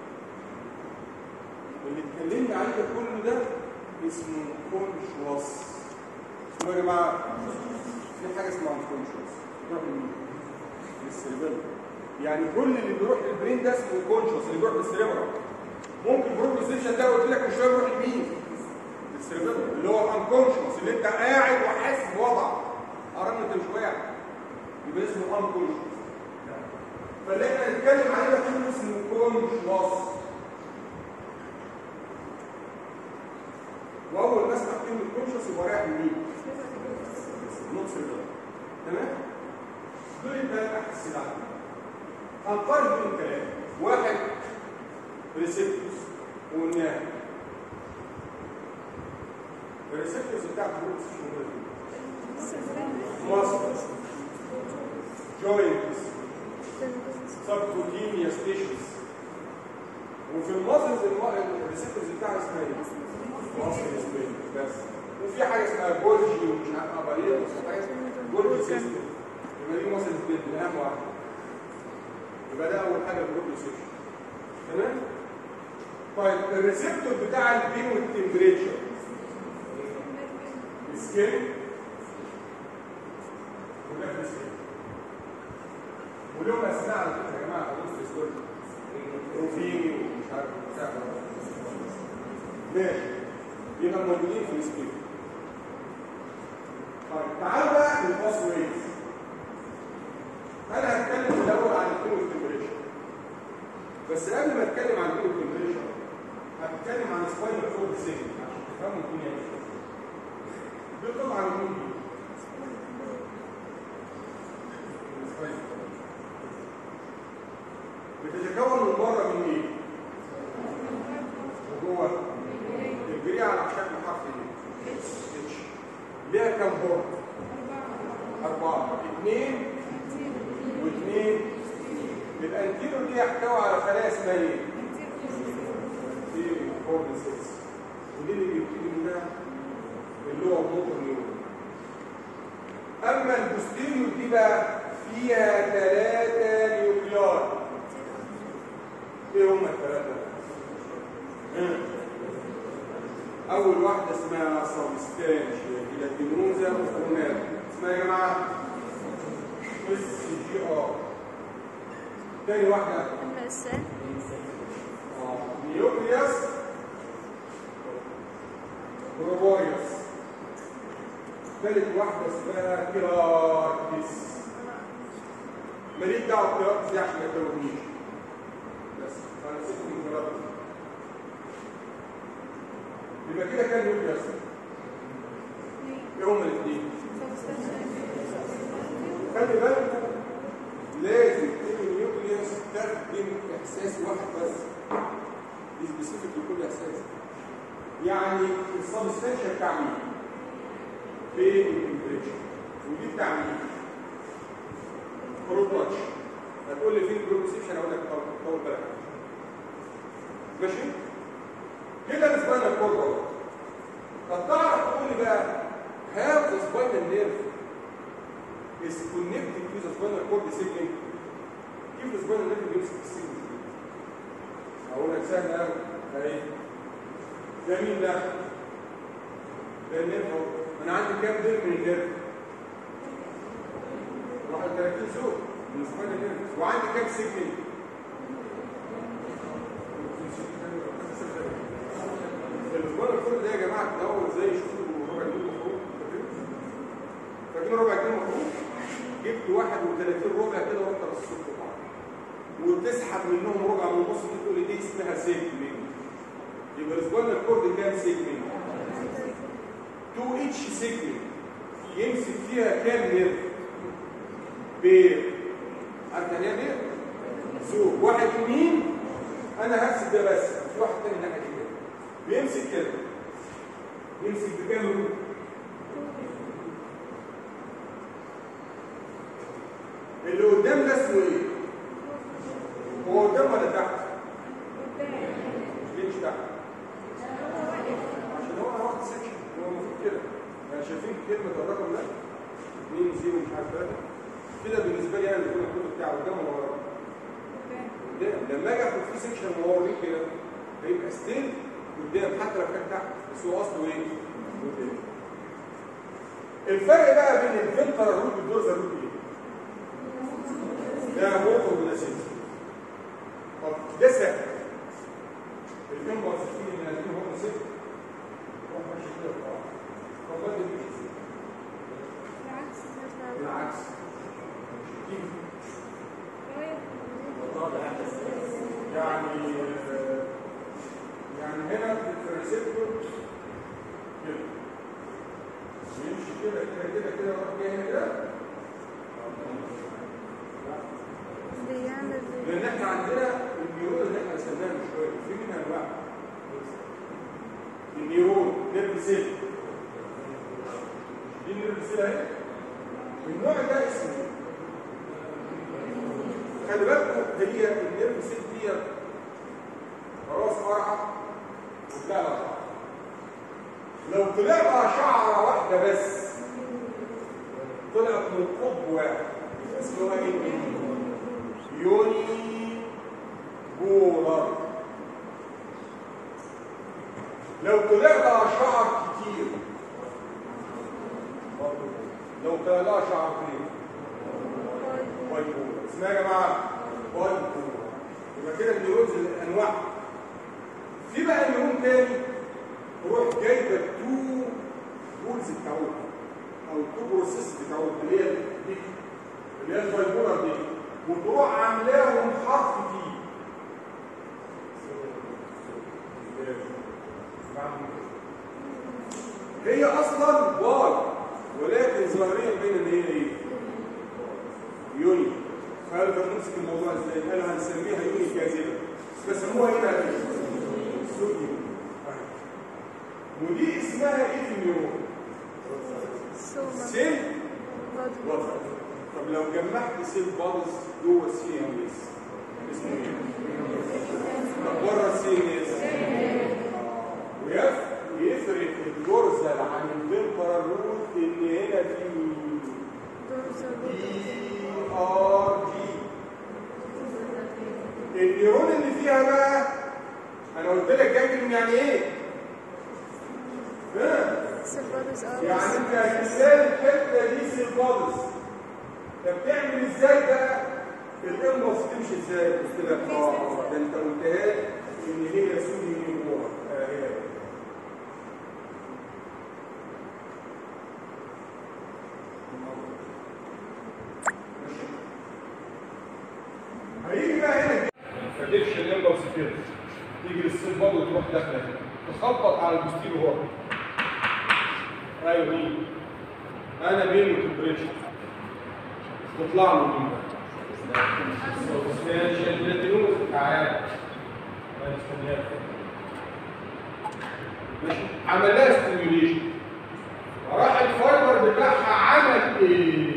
Speaker 1: اللي اتكلمنا عليه ده كله ده اسمه كونشوس اسمه يا جماعه في حاجه اسمها كونشوس بيروح لمين؟ للسيربيلم يعني كل اللي بيروح للبرين ده اسمه كونشوس اللي بيروح للسيربرم ممكن بروبوزيشن ده قلت لك مش شويه يروح لمين؟ للسيربيلم اللي هو الانكونشوس اللي انت قاعد وحاسس بوضع قررنا انت مش واعي يبقى اسمه انكونشوس فاللي احنا هنتكلم عليه ده كله اسمه كونشوس واول ما اسمع كلمه كونشوس يبقى رايح لمين؟ نوت سيربيلم تمام؟ دول يبقى الاحاسيس اللي عندنا هنقارن بين ثلاثه واحد ريسبتورز وقلناها الريسبتورز بتاعت الروت ماسل جوينتس سبكوتينيوس تيشوز وفي الماسلز الريسبتورز بتاعها اسمها ايه؟ ماسل سبين بس وفي حاجه اسمها جولجي ومش عارف اباليه بس حاجه اسمها جولجي سيستم يبقى دي ماسل سبين دي اهم واحده يبقى ده اول حاجه البروبلوسيشن تمام؟ طيب الريسبتور بتاع البين والتمبريتشر سكين وده سكين ولهم اسماء على فكره يا جماعه خلاص في السكول روفيني ومش عارف بتاع ماشي يبقى موجودين في السكين طيب تعالوا بقى للباس ويز انا هتكلم الاول عن البين والتمبريتشر بس قبل ما اتكلم عن البين والتمبريتشر هتكلم عن سباينال كورد سيجن عشان تفهموا الدنيا ايه دي طبعا مين دي؟ بتتكون من بره من ايه؟ وجوه الجري على شكل حرف ايه؟ اتش ليها كام بورد؟ أربعة اثنين واثنين الانتيرو دي يحتوي على خلايا اسمها ايه؟ انتيرو كورنسيس ودي اللي بيبتدي منها اللي هو موتور نيورون اما البوستيريور دي بقى فيها ثلاثة نيوكليار ايه هم الثلاثة؟ اول واحدة اسمها سبستانشيا جيلاتينوزا وفونات اسمها يا جماعة اس جي ار تاني واحدة
Speaker 3: MSN
Speaker 1: نيوكليوس بروبويوس ثالث واحدة اسمها كيراتيس ماليش دعوة بكيراتيس دي عشان ما يتوهنيش بس انا سبت من كيراتيس يبقى كده كان نيوكليوس ايه هما الاثنين؟ خلي بالكم لازم كل نيوكليوس تخدم احساس واحد بس دي سبيسيفيك لكل احساس يعني السبستانشال بتاع مين؟ فين التمبريتشر ودي بتاع مين؟ كروب واتش هتقول لي فين البروبسيشن اقول لك طول طول بالك ماشي؟ كده السباينال كورد اهو طب تعرف تقول لي بقى هاو ذا سباينال نيرف is connected to the spinal cord signal كيف السباينال نيرف بيمسك السيجنال اقول لك سهل قوي اهي ده مين ده؟ ده النيرف اهو انا عندي كام دير من النيرف؟ واحد 31 زوج بالنسبه لي كده وعندي كام سيجمنت؟ الاسبوع الفل ده يا جماعه تدور ازاي يشوفوا ربع جنيه مفروض فاكرين ربع جنيه مفروض جبت 31 ربع كده وانت رصيت في بعض وتسحب منهم ربع من النص دي تقول لي دي اسمها سيجمنت يبقى الاسبوع الكورد كام سيجمنت 2 اتش سيجمنت يمسك فيها كام نيرف بير عارف يعني ايه بير زوج واحد يمين انا هرسم ده بس في واحد تاني ناحيه كده بيمسك كده يمسك بكام روح اللي قدام ده اسمه ايه هو قدام ولا تحت ليه مش تحت عشان هو واخد سكشن هو المفروض كده يعني شايفين كلمه الرقم ده 2 0 مش عارف 3 كده بالنسبه لي انا اللي كنت الكود بتاعه قدام ولا ورا قدام لما اجي اخد فيه سكشن واوريه كده هيبقى ستيل قدام حتى لو كان تحت بس هو اصله ايه؟ قدام الفرق بقى بين الفلتر روت والدورزا روت ايه؟ ده موقف وده سنس طب ده سهل الجنب والسكين اللي هنزلهم هم ست روح ماشي كده في بعض طب ما دي
Speaker 3: بالعكس نطلع
Speaker 1: بالعكس يعني يعني هنا في الريسبتور كده يمشي كده كده كده كده يروح جاي هنا كده
Speaker 3: بيعمل زي
Speaker 1: لان احنا عندنا النيورون اللي احنا رسمناها من شويه في منها انواع النيورون نيرف سيل دي النيرف سيل اهي النوع ده اسمه خلي بالكم هي النيرف سيل دي راس قرعه وبتاع شعر لو طلع لها شعره واحده بس طلعت من قطب واحد اسمها ايه؟ يوني بولر لو طلع لها شعر كتير لو طلع لها شعر كتير باي بولر اسمها يا جماعه باي بولر يبقى كده النيورونز الانواع في بقى نيورون تاني تروح جايبه التو بولز بتاعوها او التو بروسيس بتاعوها اللي هي دي اللي هي البايبولر دي وتروح عاملاهم حرف تي هي اصلا باي ولكن ظاهريا بين ان هي ايه يوني قالوا طب نمسك الموضوع ازاي قالوا هنسميها يوني كاذبه بس سموها ايه بقى سوديوم ودي اسمها ايه في النيورون
Speaker 3: سوما
Speaker 1: سيل
Speaker 3: بادي
Speaker 1: وضع طب لو جمعت سيل بادز جوه السي ام اس اسمه ايه؟ طب بره السي ام اس ويف يفرق الجرزل عن الفيمبرال روت ان هنا في
Speaker 3: دورزا
Speaker 1: دي ار جي النيرون اللي فيها بقى انا قلت لك جانجليون يعني ايه؟ ها؟
Speaker 3: سيرفادس
Speaker 1: يعني
Speaker 3: ارس
Speaker 1: انت هتلاقي الحته دي سيرفادس طب تعمل ازاي بقى الامبلس تمشي ازاي قلت لك اه ده انت قلتها لي ان هي سوري نيمور آه هي ماشي. هيجي بقى هنا ما تفادكش الامبلس كده تيجي للسيرفاد وتروح داخله هنا تخبط على البوستيرو هو ايوه مين انا بين التمبريتشر تطلع له مين ماشي البلاتينوز تعالى ماشي عمل لها ستيميوليشن راح الفايبر بتاعها عمل ايه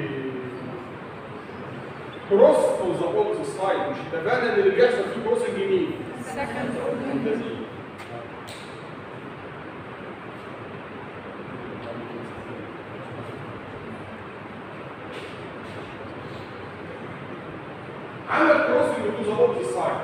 Speaker 1: كروس او ذا اوبوزيت سايد مش اتفقنا ان اللي بيحصل فيه كروسنج يمين ممتازين عمل كروسنج تو ذا اوبوزيت سايد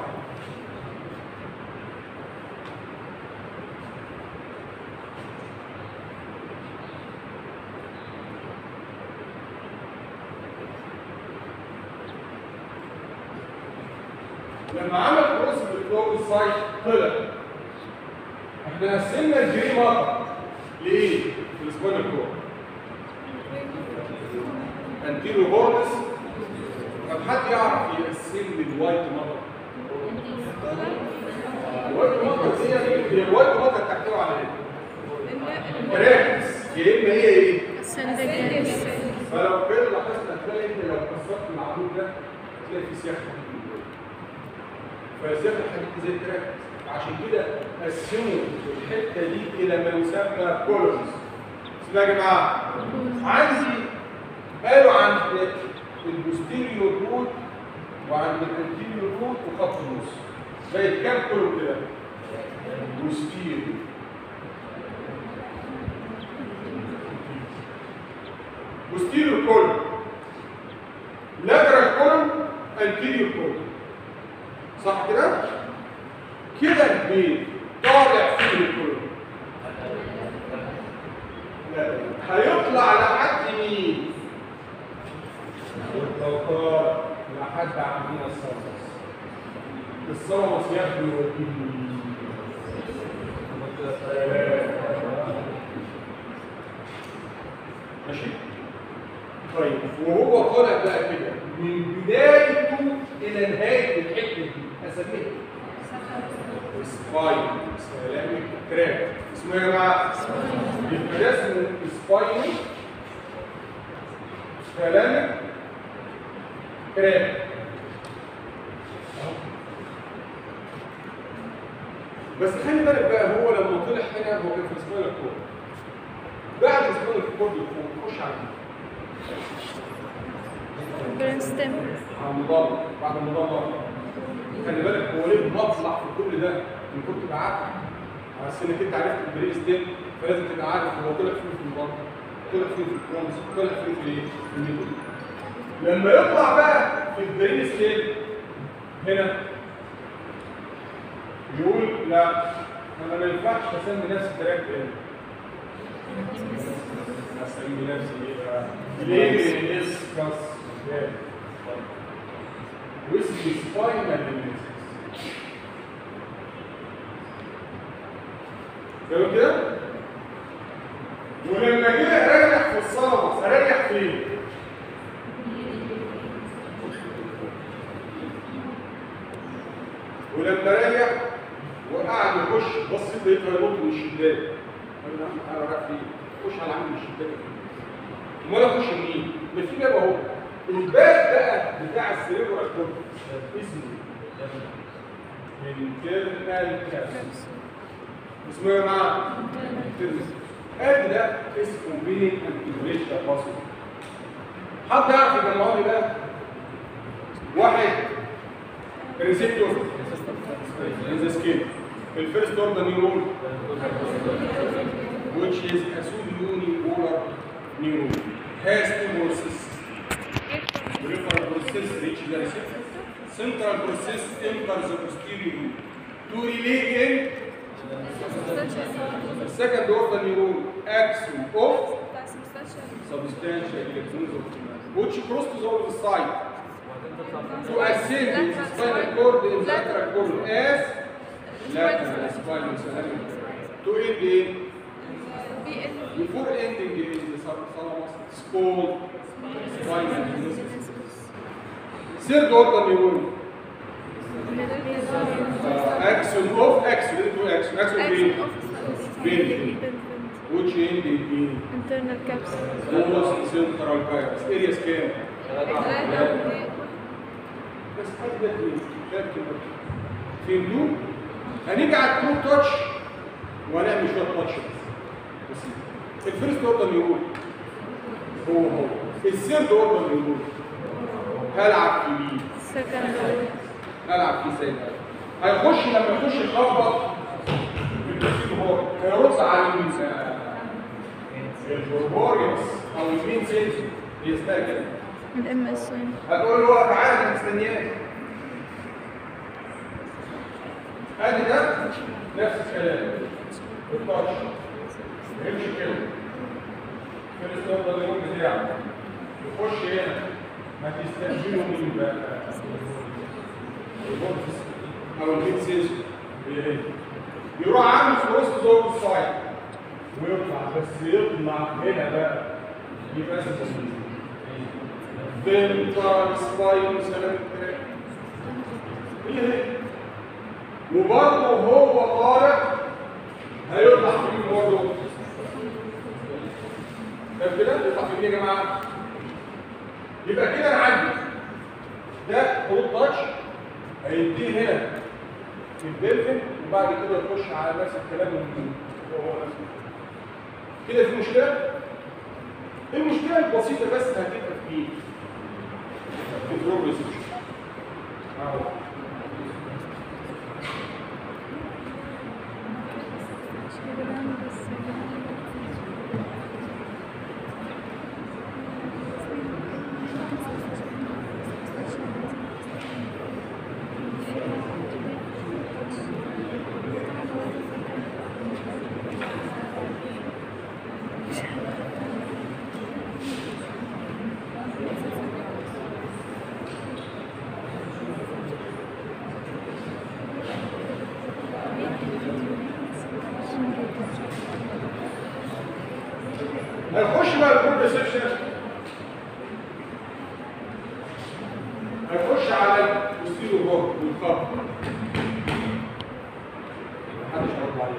Speaker 1: لما عمل كروس بالكلوب سايت طلع احنا قسمنا الجري مره لايه؟ في السباينال كورد انتيرو هورنس طب حد يعرف يقسم لي الوايت مره؟ الوايت مره دي هي الوايت مره بتحتوي على ايه؟ براكتس يا اما هي ايه؟
Speaker 3: سندجنس
Speaker 1: فلو كده لاحظت هتلاقي انت لو كسرت العمود ده هتلاقي في سياخ حديد جوه. فسياخ الحديد دي زي التراك عشان كده قسموا الحته دي الى ما يسمى كولونز اسمها يا جماعه عندي قالوا عند البوستيريور روت وعند الانتيريور روت وخط النص زي كام كولوم كده بوستيريور posterior column lateral column anterior column صح كده كده البيت طالع فيه الكولوم لا هيطلع لحد مين الطوطار لحد عندنا الصلصه الصلصه ياخده يوديه مين؟ ماشي طيب وهو طالع بقى كده من بدايته الى نهايه الحته دي اسميها سباين سلامك تراك اسمه إيه يا جماعه يبقى ده اسمه سباين سلامك تراك أهو. بس خلي بالك بقى هو لما طلع هنا هو كان في سباين الكور بعد سباين الكور يخش على مين؟
Speaker 3: برينستم
Speaker 1: على المضاد بعد المضاد خلي بالك هو ليه مطلع في كل ده ان كنت بعرف على انك انت عرفت البري ستيم فلازم تبقى عارف هو طلع فين في المضاد طلع فين في الكرونز طلع فين في ايه؟ في الميدل لما يطلع بقى في البري ستيم هنا يقول لا انا ما ينفعش اسمي نفسي تراك تاني اسمي نفسي ايه بقى؟ ليه اس بلس واسمي سباينال لينسز تمام كده؟ ولما جه اريح في الصلبس اريح فين؟ ولما ريح وقعد يخش بص لقيته هينط من الشباك قال له انا رايح فين؟ خش على عمود الشباك امال اخش منين؟ ما في باب اهو الباب بقى بتاع السيريبرال كورتكس اسمه internal capsule اسمه ايه يا جماعه؟ ادي ده اسمه بين انتجريشن باسل حد يعرف يجمعوا لي بقى واحد ريسبتور in the skin الفيرست order neuron which is a subunipolar neuron has two processes peripheral process reach the receptor central process enters the posterior loop to relay in the second order neuron action of substantial electrons of which cross to the other side to ascend in the spinal cord in the lateral column as lateral spinal ceramic to end in before ending in the thalamus it's called spinal meniscus third order neuron uh, action of action into action action vein which end in
Speaker 3: internal capsule
Speaker 1: almost central gyrus areas كام بس حاجه ده ايه ده كده فهمتوا هنيجي على الكروب تاتش وهنعمل شويه تاتش بس بس الفيرست اوردر يقول هو هو الثيرد اوردر يقول هلعب في مين
Speaker 3: second
Speaker 1: هلعب في سيد هيخش لما يخش يخبط في البسيط هو هيرد على مين البربوريوس او المين سيلز هي اسمها كده
Speaker 3: الام اس
Speaker 1: هتقول له هو تعالى انا مستنياك ادي ده نفس الكلام التاتش يمشي كده في الاستخدام اليوم بتاعه يخش هنا ما تستنجله من بقى البورتس او الهيد سنسور هي هي يروح عامل في وسط زوج السايد ويطلع بس يطلع هنا بقى يبقى اسمه فينترال سباين سلام الكلام هي هي وبرضه هو طالع هيطلع فيه برضه طب كده يطلع فيه يا جماعه يبقى كده انا عندي ده خروج تاتش هيديه هنا في الدلفين وبعد كده يخش على نفس الكلام من هو نفس كده في مشكله المشكله البسيطه بس هتبقى في ايه في البروجريس اهو هنخش بقى الجروب ريسبشن هنخش على الستيل والروح والخط محدش هيرد عليه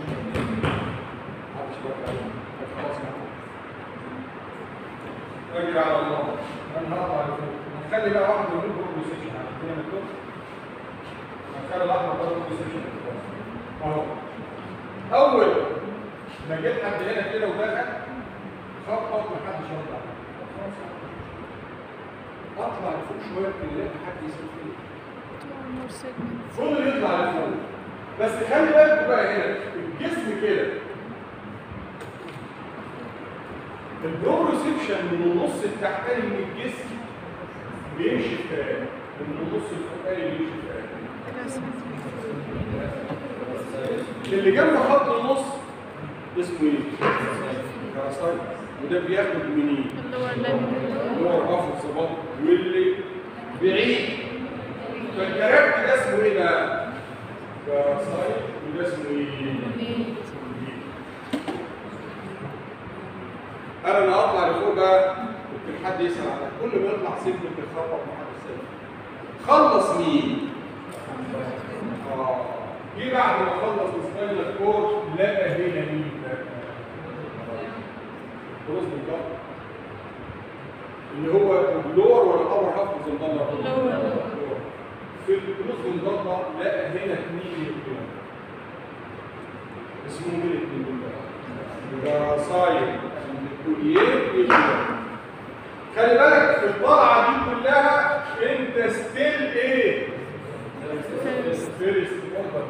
Speaker 1: محدش هيرد عليه خلاص اجري على الله انا هقطع الفوق هنخلي بقى واحد من الجروب ريسبشن عندنا مكتوب هنخلي الاحمر ده جروب ريسبشن اهو اول ما جيت حد هنا كده ودخل خبط محدش يرد عليه اطلع لفوق شويه كده الاقي حد يسال فيه
Speaker 3: more segments.
Speaker 1: فضل يطلع لفوق بس خلي بالك بقى هنا الجسم كده البروبروسيبشن من النص التحتاني من الجسم بيمشي في كلام من النص الفوقاني بيمشي في كلام اللي جنب خط النص اسمه ايه؟ كراساي وده بياخد منين؟
Speaker 3: اللور limb.
Speaker 1: هو رفض صباط واللي بعيد فالكرابت ده اسمه ايه بقى؟ كراساي وده اسمه ايه؟ انا اللي اطلع لفوق بقى ممكن حد يسال على كل ما يطلع سلم بيخبط مع حد سلم خلص مين؟ اه جه بعد ما خلص السباينال كورد لقى هنا مين بقى؟ خلاص بالظبط اللي هو اللور ولا الابر هاف زنبلة
Speaker 3: Lower.
Speaker 1: في النص زنبلة لقى هنا اثنين يمكن اسمهم ايه الاثنين دول بقى؟ جراسايل كوليات يمكن خلي بالك في الطلعه دي كلها انت ستيل ايه؟ فيرست اوردر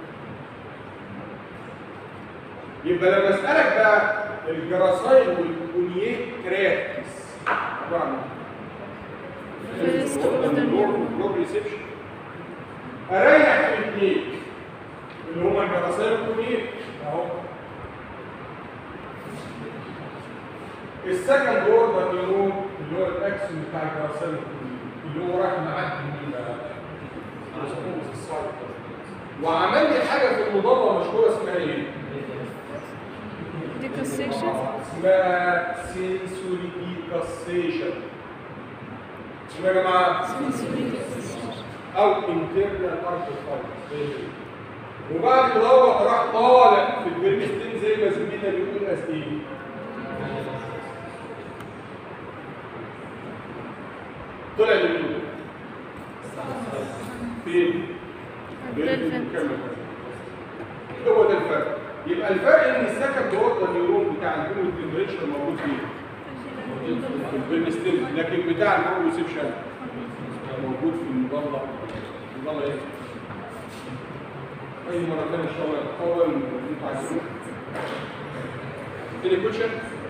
Speaker 1: يبقى لما اسالك بقى الجراسايل والكوليات كراكس عباره عن ايه؟
Speaker 3: First order.
Speaker 1: بروب ريسبشن اريح في الاثنين اللي هما الجراسيل والكوليات اهو السكند اوردر نيورون اللي هو الاكسون بتاع الجراسيل والكوليات اللي هو راح معدي من وعمل لي حاجه في المضله مشهوره اسمها ايه؟
Speaker 3: Decussation.
Speaker 1: اسمها سنسوري ديكاسيشن اسمها يا جماعه
Speaker 3: Sensory decussation.
Speaker 1: او انترنال ارتفايت وبعد كده هو راح طالع في البرمستين زي ما زميلنا بيقول اس ايه طلع لمين؟ فين؟
Speaker 3: Delphin.
Speaker 1: هو ده الفرق يبقى الفرق ان السكند هو النيورون بتاع البيمو تمبريتشر موجود فين؟ في البرمستين لكن بتاع البروسيبشن موجود في المضلة المضلة ايه؟ أي مرة تانية إن شاء الله يتطور اللي أنتوا عايزينه. Any question?